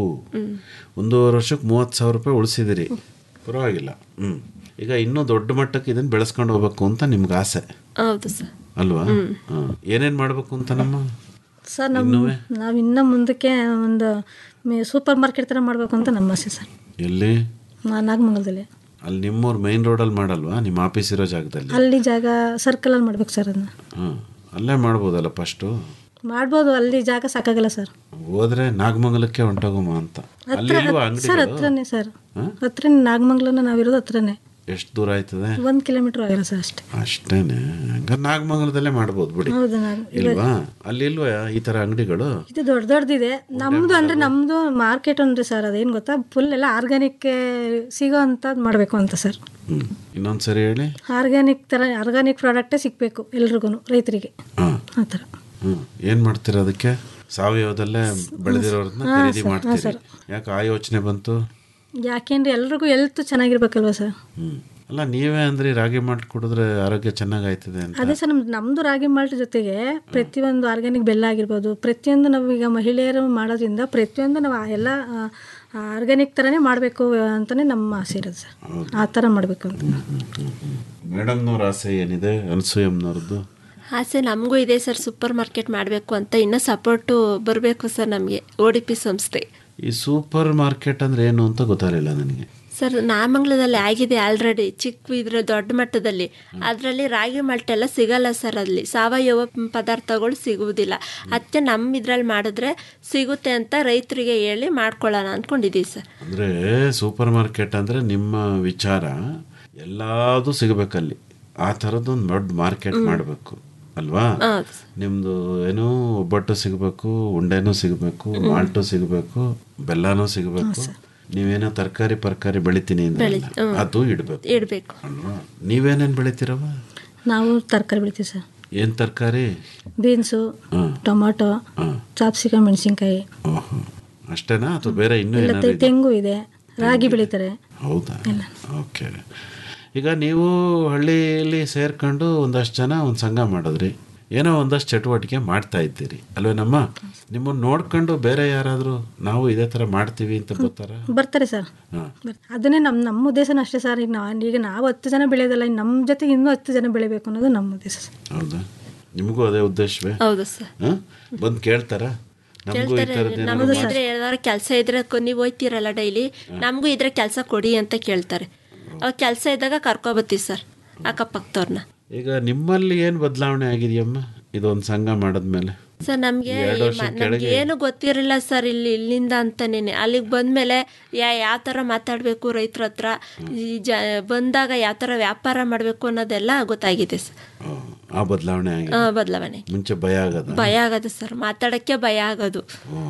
Speaker 8: ಒಂದೂವರೆ ವರ್ಷಕ್ಕೆ ಮೂವತ್ತು ಸಾವಿರ ರೂಪಾಯಿ ಉಳಿಸಿದಿರಿ ಪರವಾಗಿಲ್ಲ ಹ್ಞೂ ಈಗ ಇನ್ನೂ ದೊಡ್ಡ ಮಟ್ಟಕ್ಕೆ ಇದನ್ನು ಬೆಳೆಸ್ಕೊಂಡು ಹೋಗ್ಬೇಕು ಅಂತ ನಿಮ್ಗೆ ಆಸೆ
Speaker 9: ಹೌದು ಸರ್
Speaker 8: ಅಲ್ವಾ ಹಾಂ ಏನೇನು ಮಾಡಬೇಕು ಅಂತ ನಮ್ಮ
Speaker 10: ಸರ್ ನಮ್ಮ ನಾವು ಇನ್ನೂ ಮುಂದಕ್ಕೆ ಒಂದು ಸೂಪರ್ ಮಾರ್ಕೆಟ್ ಥರ ಮಾಡಬೇಕು ಅಂತ ನಮ್ಮ ಆಸೆ ಸರ್
Speaker 8: ಎಲ್ಲಿ
Speaker 10: ನಾ- ನಾಗಮಂಗಲದಲ್ಲಿ
Speaker 8: ಅಲ್ಲಿ ನಿಮ್ಮೂರು ಮೈನ್ ರೋಡಲ್ಲಿ ಮಾಡಲ್ವಾ ನಿಮ್ಮ ಆಫೀಸ್ ಇರೋ ಜಾಗದಲ್ಲಿ
Speaker 10: ಅಲ್ಲಿ ಜಾಗ ಸರ್ಕಲಲ್ಲಿ ಮಾಡ್ಬೇಕು ಸರ್ ಅದನ್ನ
Speaker 8: ಹಾಂ ಅಲ್ಲೇ ಮಾಡ್ಬೋದಲ್ಲ ಫಸ್ಟು
Speaker 10: ಮಾಡ್ಬೋದು ಅಲ್ಲಿ ಜಾಗ ಸಾಕಾಗಲ್ಲ ಸರ್
Speaker 8: ಹೋದ್ರೆ ನಾಗಮಂಗಲಕ್ಕೆ ಹೊಂಟೋಗಮ್ಮ ಅಂತ ಅಲ್ಲಿ ಇಲ್ವಾ
Speaker 10: ಸರ್
Speaker 8: ಅಂಗಡಿಗಳು
Speaker 10: ಹತ್ರನೇ ಸರ್ ಹತ್ರನೇ ನಾಗಮಂಗಲನ ನಾವಿರೋದು ಹತ್ರನೇ
Speaker 8: ಎಷ್ಟು ದೂರ ಆಯ್ತದೆ
Speaker 10: ಒಂದು ಕಿಲೋಮೀಟ್ರ್ ಆಗಿಲ್ಲ ಸರ್ ಅಷ್ಟೇ
Speaker 8: ಅಷ್ಟೇನೆ ಹಂಗಾರೆ ನಾಗಮಂಗಲದಲ್ಲೇ ಮಾಡ್ಬೋದು ಬಿಡಿ
Speaker 10: ಹೌದು ನಾಗ
Speaker 8: ಇಲ್ವಾ ಅಲ್ಲಿ ಇಲ್ವಾ ಈ ಥರ ಅಂಗಡಿಗಳು
Speaker 10: ಇದು ದೊಡ್ಡ ದೊಡ್ಡದಿದೆ ನಮ್ಮದು ಅಂದರೆ ನಮ್ಮದು ಮಾರ್ಕೆಟ್ ಅಂದ್ರೆ ಸರ್ ಅದೇನು ಗೊತ್ತಾ ಫುಲ್ ಎಲ್ಲ ಆರ್ಗ್ಯಾನಿಕ್ ಸಿಗೋ ಅಂಥದ್ದು ಮಾಡಬೇಕು ಅಂತ ಸರ್
Speaker 8: ಹ್ಞೂ ಇನ್ನೊಂದು ಸರಿ ಹೇಳಿ
Speaker 10: ಆರ್ಗ್ಯಾನಿಕ್ ಥರ ಆರ್ಗ್ಯಾನಿಕ್ ಪ್ರಾಡಕ್ಟೇ ಸಿಗಬೇಕು ಎಲ್ರಿಗೂ ರೈತರಿಗೆ
Speaker 8: ಹಾಂ
Speaker 10: ಆ ಥರ
Speaker 8: ಹ್ಞೂ ಏನು ಮಾಡ್ತೀರ ಅದಕ್ಕೆ ಸಾವಯವದಲ್ಲೇ ಬೆಳೆದಿರೋರನ್ನ
Speaker 10: ಹಾ,
Speaker 8: ಖರೀದಿ
Speaker 10: ಸರ್, ಹಾ,
Speaker 8: ಮಾಡ್ತೀರಿ
Speaker 10: ಸರ್.
Speaker 8: ಯಾಕೆ ಆ ಯೋಚನೆ ಬಂತು
Speaker 10: ಯಾಕೆಂದ್ರೆ ಎಲ್ರಿಗೂ ಹೆಲ್ತ್ ಚೆನ್ನಾಗಿರ್ಬೇಕಲ್ವ ಸರ್
Speaker 8: ಹ್ಞೂ ಅಲ್ಲ ನೀವೇ ಅಂದ್ರೆ ರಾಗಿ ಮಾಡಿ ಕುಡಿದ್ರೆ ಆರೋಗ್ಯ ಚೆನ್ನಾಗಾಯ್ತದೆ ಅಂತ
Speaker 10: ಅದೇ ಸರ್ ನಮ್ದು ನಮ್ಮದು ರಾಗಿ ಮಾಲ್ಟ್ ಜೊತೆಗೆ ಪ್ರತಿಯೊಂದು ಆರ್ಗ್ಯಾನಿಕ್ ಬೆಲ್ಲ ಆಗಿರ್ಬೋದು ಪ್ರತಿಯೊಂದು ನಾವು ಈಗ ಮಹಿಳೆಯರು ಮಾಡೋದ್ರಿಂದ ಪ್ರತಿಯೊಂದು ನಾವು ಆ ಎಲ್ಲ ಆರ್ಗ್ಯಾನಿಕ್ ಥರನೇ ಮಾಡಬೇಕು ಅಂತಲೇ ನಮ್ಮ ಆಸೆ ಇರೋದು ಸರ್ ಆ ಥರ ಮಾಡಬೇಕು ಅಂತ
Speaker 8: ಮೇಡಮ್ನವ್ರ ಆಸೆ ಏನಿದೆ ಅನಸೂಯಮ್ನವ್ರದ್ದು
Speaker 9: ಆಸೆ ನಮಗೂ ಇದೆ ಸರ್ ಸೂಪರ್ ಮಾರ್ಕೆಟ್ ಮಾಡಬೇಕು ಅಂತ ಇನ್ನೂ ಸಪೋರ್ಟು ಬರಬೇಕು ಸರ್ ನಮಗೆ ಓ ಡಿ ಪಿ ಸಂಸ್ಥೆ
Speaker 8: ಈ ಸೂಪರ್ ಮಾರ್ಕೆಟ್ ಅಂದ್ರೆ ಏನು ಅಂತ ಗೊತ್ತಾಗಲಿಲ್ಲ ನನಗೆ
Speaker 9: ಸರ್ ನಾಮಂಗಲದಲ್ಲಿ ಆಗಿದೆ ಆಲ್ರೆಡಿ ಚಿಕ್ಕ ಇದ್ರೆ ದೊಡ್ಡ ಮಟ್ಟದಲ್ಲಿ ಅದರಲ್ಲಿ ರಾಗಿ ಮಾಲ್ಟ್ ಎಲ್ಲ ಸಿಗಲ್ಲ ಸರ್ ಅಲ್ಲಿ ಸಾವಯವ ಪದಾರ್ಥಗಳು ಸಿಗುವುದಿಲ್ಲ ಅದಕ್ಕೆ ನಮ್ಮ ಇದ್ರಲ್ಲಿ ಮಾಡಿದ್ರೆ ಸಿಗುತ್ತೆ ಅಂತ ರೈತರಿಗೆ ಹೇಳಿ ಮಾಡ್ಕೊಳ್ಳೋಣ ಅಂದ್ಕೊಂಡಿದ್ದೀವಿ ಸರ್
Speaker 8: ಅಂದ್ರೆ ಸೂಪರ್ ಮಾರ್ಕೆಟ್ ಅಂದ್ರೆ ನಿಮ್ಮ ವಿಚಾರ ಎಲ್ಲದೂ ಸಿಗಬೇಕಲ್ಲಿ ಆ ಥರದ್ದೊಂದು ದೊಡ್ಡ ಮಾರ್ಕೆಟ್ ಮಾಡಬೇಕು ಅಲ್ವಾ
Speaker 9: ಹೌದು
Speaker 8: ನಿಮ್ದು ಏನು ಒಬ್ಬಟ್ಟು ಸಿಗಬೇಕು ಉಂಡೆನೂ ಸಿಗಬೇಕು ಮಾಲ್ಟು ಸಿಗಬೇಕು ಬೆಲ್ಲನೂ ಸಿಗಬೇಕು ನೀವೇನೋ ತರಕಾರಿ ಪರ್ಕಾರಿ ಬೆಳಿತೀನಿ ಅಂದ್ರಲ್ಲ,
Speaker 9: ಹ್ಮ್.
Speaker 8: ಅದು ಇಡಬೇಕು
Speaker 9: ಇಡಬೇಕು
Speaker 8: ಅಲ್ವಾ ನೀವೇನೇನು ಬೆಳಿತೀರವ
Speaker 10: ನಾವು ತರಕಾರಿ ಬೆಳಿತೀವಿ ಸರ್
Speaker 8: ಏನು ತರಕಾರಿ
Speaker 10: ಬೀನ್ಸು
Speaker 8: ಹಾಂ
Speaker 10: ಟೊಮಾಟೊ
Speaker 8: ಹಾಂ
Speaker 10: ಚಾಪ್ಸಿಕಮ್ ಮೆಣಸಿನ್ಕಾಯಿ
Speaker 8: ಓಹೋ ಅಷ್ಟೇನಾ ಅಥವಾ ಬೇರೆ ಇನ್ನೂ
Speaker 10: ಇಲ್ಲ
Speaker 8: ಏನಾದ್ರು
Speaker 10: ತೆ- ತೆಂಗು ಇದೆ ರಾಗಿ ಬೆಳೀತಾರೆ
Speaker 8: ಹೌದಾ ಓಕೆ ಈಗ ನೀವು ಹಳ್ಳಿಯಲ್ಲಿ ಸೇರ್ಕೊಂಡು ಒಂದಷ್ಟು ಜನ ಒಂದು ಸಂಘ ಮಾಡಿದ್ರಿ ಏನೋ ಒಂದಷ್ಟು ಚಟುವಟಿಕೆ ಮಾಡ್ತಾ ಇದ್ದೀರಿ ಅಲ್ವೇನಮ್ಮ ನಿಮ್ಮನ್ನು ನೋಡ್ಕೊಂಡು ಬೇರೆ ಯಾರಾದರೂ ನಾವು ಇದೇ ಥರ ಮಾಡ್ತೀವಿ ಅಂತ ಬರ್ತಾರ
Speaker 10: ಬರ್ತಾರೆ ಸರ್
Speaker 8: ಹಾಂ
Speaker 10: ಅದನ್ನೇ ನಮ್ಮ ನಮ್ಮ ಉದ್ದೇಶನೂ ಅಷ್ಟೇ ಸರ್ ಈಗ ನಾನು ಈಗ ನಾವು ಹತ್ತು ಜನ ಬೆಳೆಯೋದಲ್ಲ ಇನ್ನು ನಮ್ಮ ಜೊತೆಗೆ ಇನ್ನೂ ಹತ್ತು ಜನ ಬೆಳಿಬೇಕು ಅನ್ನೋದು ನಮ್ಮ ಉದ್ದೇಶ ಸರ್
Speaker 8: ಹೌದಾ ನಿಮಗೂ ಅದೇ ಉದ್ದೇಶವೇ
Speaker 9: ಹೌದು ಸರ್
Speaker 8: ಹಾಂ ಬಂದು ಕೇಳ್ತಾರ ನಮಗೂ ಈ ಥರದ್ದು ಏನಾದ್ರು
Speaker 9: ನಮ್ಗೆ ಇದ್ರೆ ಯಾವ್ದಾರ ಕೆಲಸ ಇದ್ರೆ ಕ- ನೀವು ಹೋಯ್ತಿರಲ್ಲ ಡೈಲಿ ನಮಗೂ ಇದ್ರೆ ಕೆಲಸ ಕೊಡಿ ಅಂತ ಕೇಳ್ತಾರೆ ಅವಾಗ ಕೆಲಸ ಇದ್ದಾಗ ಕರ್ಕೊಬತ್ತೀವಿ ಸರ್ ಅಕ್ಕಪಕ್ಕದವ್ರನ್ನ
Speaker 8: ಈಗ ನಿಮ್ಮಲ್ಲಿ ಏನು ಬದಲಾವಣೆ ಆಗಿದೆಯಮ್ಮ ಇದೊಂದು ಸಂಘ ಮಾಡಿದ್ಮೇಲೆ
Speaker 9: ಸರ್ ನಮಗೆ
Speaker 8: ಎರಡು ವರ್ಷ
Speaker 9: ನಮ್ಗೆ
Speaker 8: ಕೆಳಗೆ
Speaker 9: ಏನು ಗೊತ್ತಿರಲಿಲ್ಲ ಸರ್ ಇಲ್ಲಿ ಇಲ್ಲಿಂದ ಅಂತಾನೇನೆ ಅಲ್ಲಿಗೆ ಬಂದ್ಮೇಲೆ ಯಾ ಯಾವ ಥರ ಮಾತಾಡಬೇಕು ರೈತರ ಹತ್ರ ಈ ಜ ಬಂದಾಗ ಯಾವ ಥರ ವ್ಯಾಪಾರ ಮಾಡಬೇಕು ಅನ್ನೋದೆಲ್ಲ ಗೊತ್ತಾಗಿದೆ ಸರ್
Speaker 8: ಆ, ಆ ಬದಲಾವಣೆ ಆಗಿದೆ
Speaker 9: ಆ, ಬದಲಾವಣೆ
Speaker 8: ಮುಂಚೆ ಭಯ ಆಗದ
Speaker 9: ಭಯ ಆಗೋದು ಸರ್ ಮಾತಾಡೋಕ್ಕೆ ಭಯ ಆಗೋದು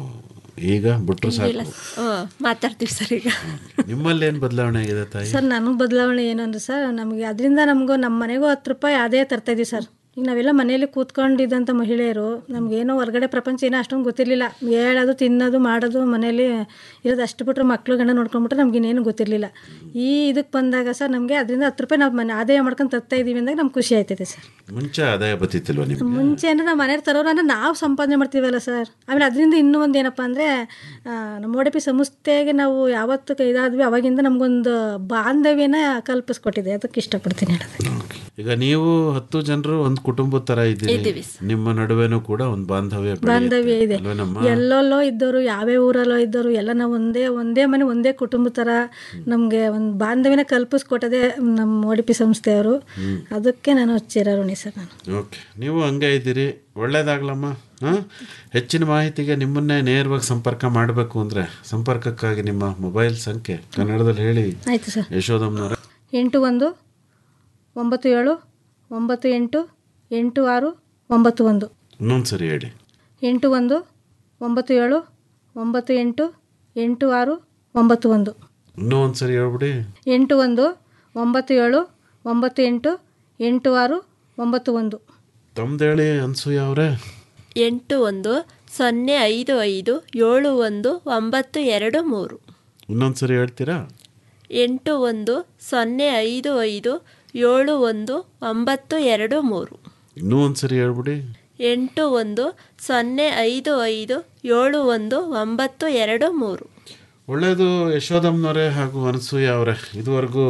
Speaker 8: ಈಗ ಬಿಟ್ರು
Speaker 9: ಇಲ್ಲ
Speaker 8: ಸಾಕು
Speaker 9: ಹ್ಞೂ ಮಾತಾಡ್ತೀವಿ ಸರ್ ಈಗ
Speaker 8: ನಿಮ್ಮಲ್ಲಿ ಏನು ಬದಲಾವಣೆ ಆಗಿದೆ ತಾಯಿ
Speaker 10: ಸರ್ ನಾನು ಬದಲಾವಣೆ ಏನು ಅಂದ್ರೆ ಸರ್ ನಮಗೆ ಅದರಿಂದ ನಮಗೂ ನಮ್ಮ ಮನೆಗೂ ಹತ್ತು ರೂಪಾಯಿ ಅದೇ ತರ್ತಾ ಇದೀವಿ ಸರ್ ಈಗ ನಾವೆಲ್ಲ ಮನೆಯಲ್ಲಿ ಕೂತ್ಕೊಂಡಿದ್ದಂಥ ಮಹಿಳೆಯರು ನಮಗೇನೋ ಹೊರಗಡೆ ಪ್ರಪಂಚ ಏನೋ ಅಷ್ಟೊಂದು ಗೊತ್ತಿರಲಿಲ್ಲ ಹೇಳೋದು ತಿನ್ನೋದು ಮಾಡೋದು ಮನೇಲಿ ಇರೋದು ಅಷ್ಟು ಬಿಟ್ರೆ ಮಕ್ಳು ಗಂಡ ನೋಡ್ಕೊಂಡ್ಬಿಟ್ರೆ ನಮ್ಗೆ ಇನ್ನೇನು ಗೊತ್ತಿರಲಿಲ್ಲ ಈ ಇದಕ್ಕೆ ಬಂದಾಗ ಸರ್ ನಮಗೆ ಅದರಿಂದ ಹತ್ತು ರೂಪಾಯಿ ನಾವು ಮನೆ ಆದಾಯ ಮಾಡ್ಕೊಂಡು ತರ್ತಾ ಇದೀವಿ ಅಂದಾಗ ನಮ್ಗೆ ಖುಷಿ ಆಯ್ತೈತೆ ಸರ್
Speaker 8: ಮುಂಚೆ ಆದಾಯ ಬತ್ತಿತ್ತಿಲ್ವ ನಿಮ್ಗೆ
Speaker 10: ಮುಂಚೆ ಅಂದರೆ ನಾವು ಮನೆಯವ್ರು ತರೋರು ಅಂದರೆ ನಾವು ಸಂಪಾದನೆ ಮಾಡ್ತೀವಲ್ಲ ಸರ್ ಆಮೇಲೆ ಅದರಿಂದ ಇನ್ನೂ ಒಂದು ಏನಪ್ಪ ಅಂದರೆ ನಮ್ಮ ಒಡಪಿ ಸಂಸ್ಥೆಗೆ ನಾವು ಯಾವತ್ತು ಇದಾದ್ವಿ ಅವಾಗಿಂದ ನಮಗೊಂದು ಬಾಂಧವ್ಯನ ಕಲ್ಪಿಸ್ಕೊಟ್ಟಿದೆ ಅದಕ್ಕೆ ಇಷ್ಟಪಡ್ತೀನಿ ಹೇಳೋದು
Speaker 8: ಈಗ ನೀವು ಹತ್ತು ಜನರು ಒಂದು ಕುಟುಂಬದ ತರ ಇದ್ದೀರಿ ನಿಮ್ಮ ನಡುವೆನೂ ಕೂಡ ಒಂದು ಬಾಂಧವ್ಯ ಬೆಳೆಯುತ್ತೆ.
Speaker 10: ಬಾಂಧವ್ಯ ಇದೆ
Speaker 8: ಅಲ್ವೇನಮ್ಮ
Speaker 10: ಎಲ್ಲೆಲ್ಲೋ ಇದ್ದವರು ಯಾವ್ಯಾವ ಊರಲ್ಲೋ ಇದ್ದವರು ಎಲ್ಲ ನಾವು ಒಂದೇ ಒಂದೇ ಮನೆ ಒಂದೇ ಕುಟುಂಬ ಥರ ನಮಗೆ ಒಂದು ಬಾಂಧವ್ಯನ ಕಲ್ಪಿಸ್ಕೊಟ್ಟದೆ ನಮ್ಮ ಒಡಿಪಿ ಸಂಸ್ಥೆಯವರು ಅದಕ್ಕೆ ನಾನು ಚಿರಋಣಿ ಸರ್ ನಾನು
Speaker 8: ಓಕೆ ನೀವು ಹಂಗೆ ಇದ್ದೀರಿ ಒಳ್ಳೇದಾಗ್ಲಮ್ಮ ಹಾಂ ಹೆಚ್ಚಿನ ಮಾಹಿತಿಗೆ ನಿಮ್ಮನ್ನೇ ನೇರವಾಗಿ ಸಂಪರ್ಕ ಮಾಡಬೇಕು ಅಂದರೆ ಸಂಪರ್ಕಕ್ಕಾಗಿ ನಿಮ್ಮ ಮೊಬೈಲ್ ಸಂಖ್ಯೆ ಕನ್ನಡದಲ್ಲಿ ಹೇಳಿ
Speaker 10: ಆಯಿತು ಸರ್
Speaker 8: ಯಶೋದಮ್ಮನವರ
Speaker 10: ಎಂಟು ಒಂದು ಒಂಬತ್ತು ಏಳು ಒಂಬತ್ತು ಎಂಟು ಎಂಟು ಆರು ಒಂಬತ್ತು ಒಂದು
Speaker 8: ಇನ್ನೊಂದು ಸರಿ ಹೇಳಿ
Speaker 10: ಎಂಟು ಒಂದು ಒಂಬತ್ತು ಏಳು ಒಂಬತ್ತು ಎಂಟು ಎಂಟು ಆರು ಒಂಬತ್ತು ಒಂದು
Speaker 8: ಇನ್ನೂ ಒಂದು ಸರಿ ಹೇಳ್ಬಿಡಿ
Speaker 10: ಎಂಟು ಒಂದು ಒಂಬತ್ತು ಏಳು ಒಂಬತ್ತು ಎಂಟು ಎಂಟು ಆರು ಒಂಬತ್ತು ಒಂದು
Speaker 8: ತಮ್ದು ಹೇಳಿ ಅನ್ಸೂಯ ಅವರೇ
Speaker 9: ಎಂಟು ಒಂದು ಸೊನ್ನೆ ಐದು ಐದು ಏಳು ಒಂದು ಒಂಬತ್ತು ಎರಡು ಮೂರು
Speaker 8: ಇನ್ನೊಂದು ಸರಿ ಹೇಳ್ತೀರಾ
Speaker 9: ಎಂಟು ಒಂದು ಸೊನ್ನೆ ಐದು ಐದು ಏಳು ಒಂದು ಒಂಬತ್ತು ಎರಡು ಮೂರು
Speaker 8: ಇನ್ನೂ ಒಂದು ಸರಿ ಹೇಳ್ಬಿಡಿ
Speaker 9: ಎಂಟು ಒಂದು ಸೊನ್ನೆ ಐದು ಐದು ಏಳು ಒಂದು ಒಂಬತ್ತು ಎರಡು ಮೂರು
Speaker 8: ಒಳ್ಳೆಯದು ಯಶೋದಮ್ಮನವರೇ ಹಾಗೂ ಅನಸೂಯ ಅವರೇ ಇದುವರೆಗೂ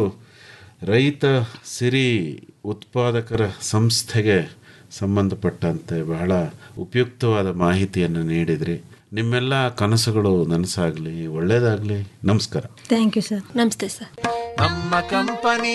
Speaker 8: ರೈತ ಸಿರಿ ಉತ್ಪಾದಕರ ಸಂಸ್ಥೆಗೆ ಸಂಬಂಧಪಟ್ಟಂತೆ ಬಹಳ ಉಪಯುಕ್ತವಾದ ಮಾಹಿತಿಯನ್ನು ನೀಡಿದ್ರಿ ನಿಮ್ಮೆಲ್ಲ ಕನಸುಗಳು ನನಸಾಗಲಿ ಒಳ್ಳೆಯದಾಗಲಿ ನಮಸ್ಕಾರ
Speaker 10: ಥ್ಯಾಂಕ್ ಯು ಸರ್
Speaker 9: ನಮಸ್ತೆ ಸರ್
Speaker 7: ನಮ್ಮ ಕಂಪನಿ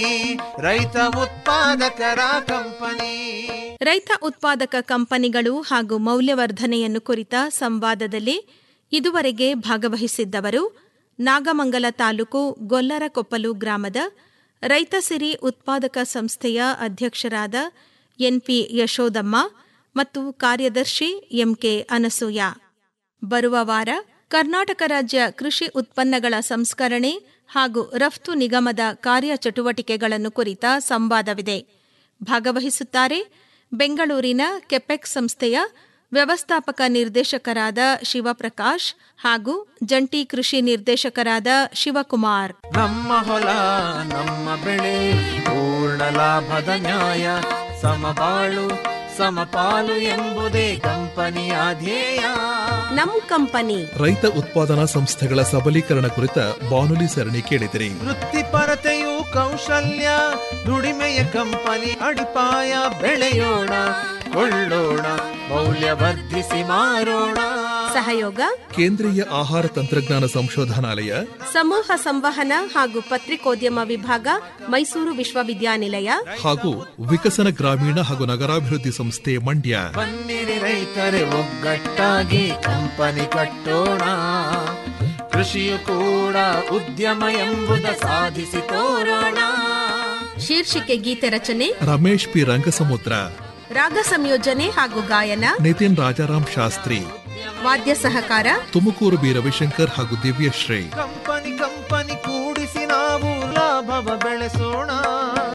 Speaker 7: ರೈತ ಉತ್ಪಾದಕರ ಕಂಪನಿ
Speaker 5: ರೈತ ಉತ್ಪಾದಕ ಕಂಪನಿಗಳು ಹಾಗೂ ಮೌಲ್ಯವರ್ಧನೆಯನ್ನು ಕುರಿತ ಸಂವಾದದಲ್ಲಿ ಇದುವರೆಗೆ ಭಾಗವಹಿಸಿದ್ದವರು ನಾಗಮಂಗಲ ತಾಲೂಕು ಗೊಲ್ಲರಕೊಪ್ಪಲು ಗ್ರಾಮದ ರೈತ ಸಿರಿ ಉತ್ಪಾದಕ ಸಂಸ್ಥೆಯ ಅಧ್ಯಕ್ಷರಾದ ಎನ್ಪಿ ಯಶೋದಮ್ಮ ಮತ್ತು ಕಾರ್ಯದರ್ಶಿ ಎಂಕೆ ಅನಸೂಯ ಬರುವ ವಾರ ಕರ್ನಾಟಕ ರಾಜ್ಯ ಕೃಷಿ ಉತ್ಪನ್ನಗಳ ಸಂಸ್ಕರಣೆ ಹಾಗೂ ರಫ್ತು ನಿಗಮದ ಕಾರ್ಯಚಟುವಟಿಕೆಗಳನ್ನು ಕುರಿತ ಸಂವಾದವಿದೆ ಭಾಗವಹಿಸುತ್ತಾರೆ ಬೆಂಗಳೂರಿನ ಕೆಪೆಕ್ ಸಂಸ್ಥೆಯ ವ್ಯವಸ್ಥಾಪಕ ನಿರ್ದೇಶಕರಾದ ಶಿವಪ್ರಕಾಶ್ ಹಾಗೂ ಜಂಟಿ ಕೃಷಿ ನಿರ್ದೇಶಕರಾದ ಶಿವಕುಮಾರ್
Speaker 7: ನಮ್ಮ ಹೊಲ ನಮ್ಮ ಬೆಳೆ ಪೂರ್ಣ ಲಾಭದ ನ್ಯಾಯ ಸಮಬಾಳು ಸಮಪಾಲು ಎಂಬುದೇ ಕಂಪನಿಯ ಧ್ಯೇಯ
Speaker 5: ನಮ್ ಕಂಪನಿ
Speaker 6: ರೈತ ಉತ್ಪಾದನಾ ಸಂಸ್ಥೆಗಳ ಸಬಲೀಕರಣ ಕುರಿತ ಬಾನುಲಿ ಸರಣಿ ಕೇಳಿದಿರಿ
Speaker 7: ವೃತ್ತಿಪರತೆಯು ಕೌಶಲ್ಯ ದುಡಿಮೆಯ ಕಂಪನಿ ಅಡಿಪಾಯ ಬೆಳೆಯೋಣ ಕೊಳ್ಳೋಣ ಮೌಲ್ಯವರ್ಧಿಸಿ ಮಾರೋಣ
Speaker 5: ಸಹಯೋಗ
Speaker 6: ಕೇಂದ್ರೀಯ ಆಹಾರ ತಂತ್ರಜ್ಞಾನ ಸಂಶೋಧನಾಲಯ
Speaker 5: ಸಮೂಹ ಸಂವಹನ ಹಾಗೂ ಪತ್ರಿಕೋದ್ಯಮ ವಿಭಾಗ ಮೈಸೂರು ವಿಶ್ವವಿದ್ಯಾನಿಲಯ
Speaker 6: ಹಾಗೂ ವಿಕಸನ ಗ್ರಾಮೀಣ ಹಾಗೂ ನಗರಾಭಿವೃದ್ಧಿ ಸಂಸ್ಥೆ ಮಂಡ್ಯ
Speaker 7: ಬನ್ನಿರಿ ರೈತರೆ ಒಗ್ಗಟ್ಟಾಗಿ ಕಂಪನಿ ಕಟ್ಟೋಣ ಕೃಷಿಯು ಕೂಡ ಉದ್ಯಮ ಎಂಬುದ ಸಾಧಿಸಿ ತೋರೋಣ
Speaker 5: ಶೀರ್ಷಿಕೆ ಗೀತೆ ರಚನೆ
Speaker 6: ರಮೇಶ್ ಪಿ ರಂಗಸಮುದ್ರ
Speaker 5: ರಾಗ ಸಂಯೋಜನೆ ಹಾಗೂ ಗಾಯನ
Speaker 6: ನಿತಿನ್ ರಾಜಾರಾಮ್ ಶಾಸ್ತ್ರಿ
Speaker 5: ವಾದ್ಯ ಸಹಕಾರ
Speaker 6: ತುಮಕೂರು ಬಿ ರವಿಶಂಕರ್ ಹಾಗೂ ದಿವ್ಯಶ್ರೀ
Speaker 7: ಕಂಪನಿ ಕಂಪನಿ ಕೂಡಿಸಿ ನಾವು ಲಾಭವ ಬೆಳೆಸೋಣ